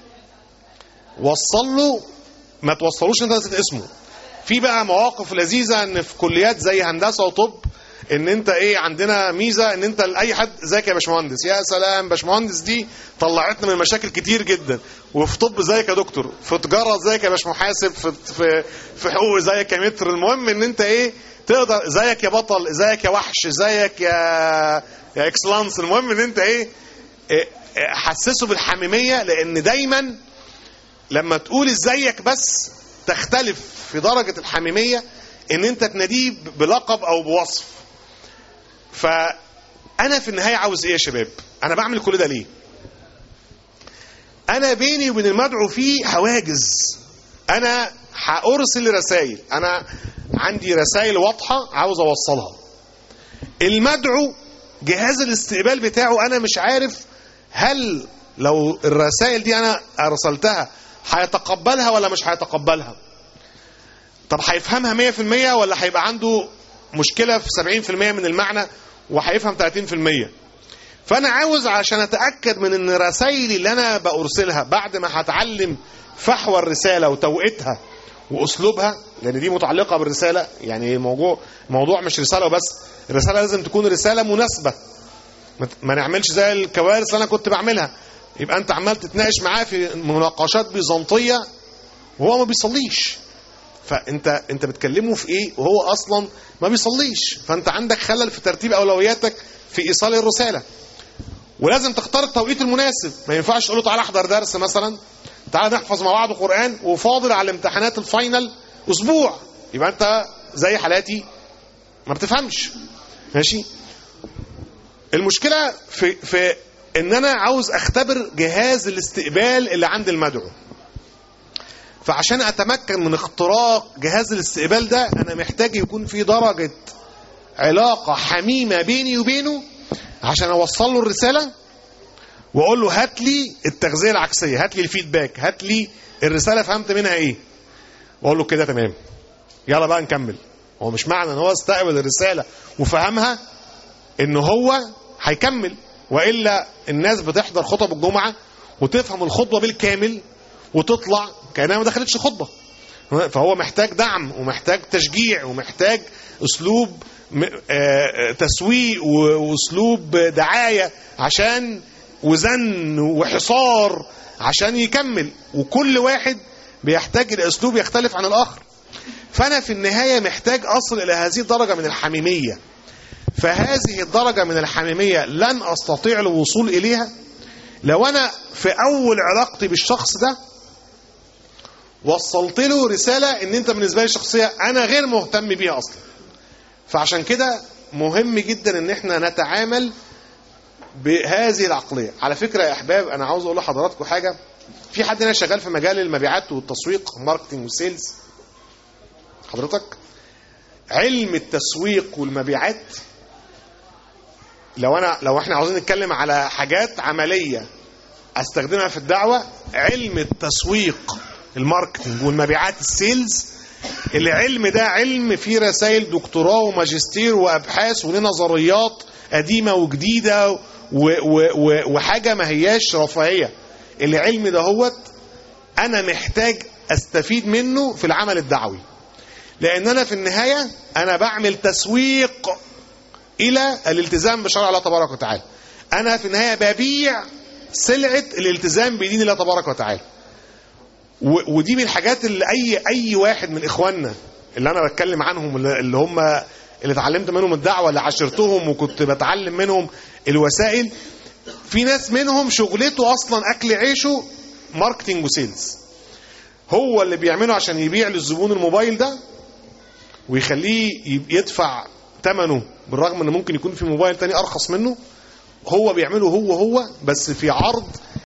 وصل له ما توصلوش انت نسيت اسمه في بقى مواقف لذيذه ان في كليات زي هندسه وطب ان انت ايه عندنا ميزه ان انت لاي حد ازيك يا باشمهندس يا سلام باشمهندس دي طلعتنا من مشاكل كتير جدا وفي طب ازيك يا دكتور في تجاره ازيك يا باش محاسب في في في حقوق ازيك يا متر المهم ان انت ايه تقدر ازيك يا بطل ازيك يا وحش ازيك يا يا اكسلانس المهم ان انت ايه إيه، إيه، حسسه بالحميميه لان دايما لما تقول ازيك بس تختلف في درجه الحميميه ان انت تناديه بلقب او بوصف فانا في النهايه عاوز ايه يا شباب انا بعمل كل ده ليه انا بيني وبين المدعو فيه حواجز انا هارسل رسائل انا عندي رسائل واضحه عاوز اوصلها المدعو جهاز الاستقبال بتاعه انا مش عارف هل لو الرسائل دي انا ارسلتها هيتقبلها ولا مش هيتقبلها طب هيفهمها 100% ولا هيبقى عنده مشكله في 70% من المعنى وهيفهم 30% فانا عاوز عشان اتاكد من ان رسائلي اللي انا بارسلها بعد ما هتعلم فحوى الرساله وتوقيتها واسلوبها لان دي متعلقه بالرساله يعني الموضوع موضوع مش رساله وبس الرساله لازم تكون رساله مناسبه ما ت- ما نعملش زي الكوارث اللي انا كنت بعملها يبقى انت عمال تتناقش معاه في مناقشات بيزنطيه وهو ما بيصليش فانت انت بتكلمه في ايه وهو اصلا ما بيصليش فانت عندك خلل في ترتيب اولوياتك في ايصال الرساله ولازم تختار التوقيت المناسب ما ينفعش تقول له تعالى احضر درس مثلا تعالى نحفظ مع بعض قران وفاضل على امتحانات الفاينل اسبوع يبقى انت زي حالاتي ما بتفهمش ماشي المشكله في في ان انا عاوز اختبر جهاز الاستقبال اللي عند المدعو فعشان اتمكن من اختراق جهاز الاستقبال ده انا محتاج يكون في درجه علاقه حميمه بيني وبينه عشان اوصل له الرساله واقول له هات لي التغذيه العكسيه هات لي الفيدباك هات لي الرساله فهمت منها ايه واقول له كده تمام يلا بقى نكمل هو مش معنى ان هو استقبل الرساله وفهمها ان هو هيكمل والا الناس بتحضر خطب الجمعه وتفهم الخطبه بالكامل وتطلع كانها ما دخلتش خطبه فهو محتاج دعم ومحتاج تشجيع ومحتاج اسلوب م- آه، آه، تسويق و- واسلوب دعايه عشان وزن وحصار عشان يكمل وكل واحد بيحتاج الاسلوب يختلف عن الاخر فانا في النهايه محتاج اصل الى هذه الدرجه من الحميميه فهذه الدرجه من الحميميه لن استطيع الوصول اليها لو انا في اول علاقتي بالشخص ده وصلت له رساله ان انت بالنسبه لي شخصيه انا غير مهتم بيها اصلا فعشان كده مهم جدا ان احنا نتعامل بهذه العقليه على فكره يا احباب انا عاوز اقول لحضراتكم حاجه في حد هنا شغال في مجال المبيعات والتسويق ماركتنج والسيلز حضرتك علم التسويق والمبيعات لو انا لو احنا عاوزين نتكلم على حاجات عمليه استخدمها في الدعوه علم التسويق الماركتنج والمبيعات السيلز العلم ده علم فيه رسائل دكتوراه وماجستير وابحاث وليه نظريات قديمه وجديده و و و وحاجه ما هياش رفاهيه العلم ده هوت انا محتاج استفيد منه في العمل الدعوي لان انا في النهايه انا بعمل تسويق الى الالتزام بشرع الله تبارك وتعالى انا في النهايه ببيع سلعه الالتزام بدين الله تبارك وتعالى و- ودي من الحاجات اللي اي اي واحد من اخواننا اللي انا بتكلم عنهم اللي اللي هم اللي اتعلمت منهم الدعوه اللي عاشرتهم وكنت بتعلم منهم الوسائل في ناس منهم شغلته اصلا اكل عيشه ماركتنج وسيلز هو اللي بيعمله عشان يبيع للزبون الموبايل ده ويخليه يب- يدفع ثمنه بالرغم ان ممكن يكون في موبايل تاني ارخص منه هو بيعمله هو هو بس في عرض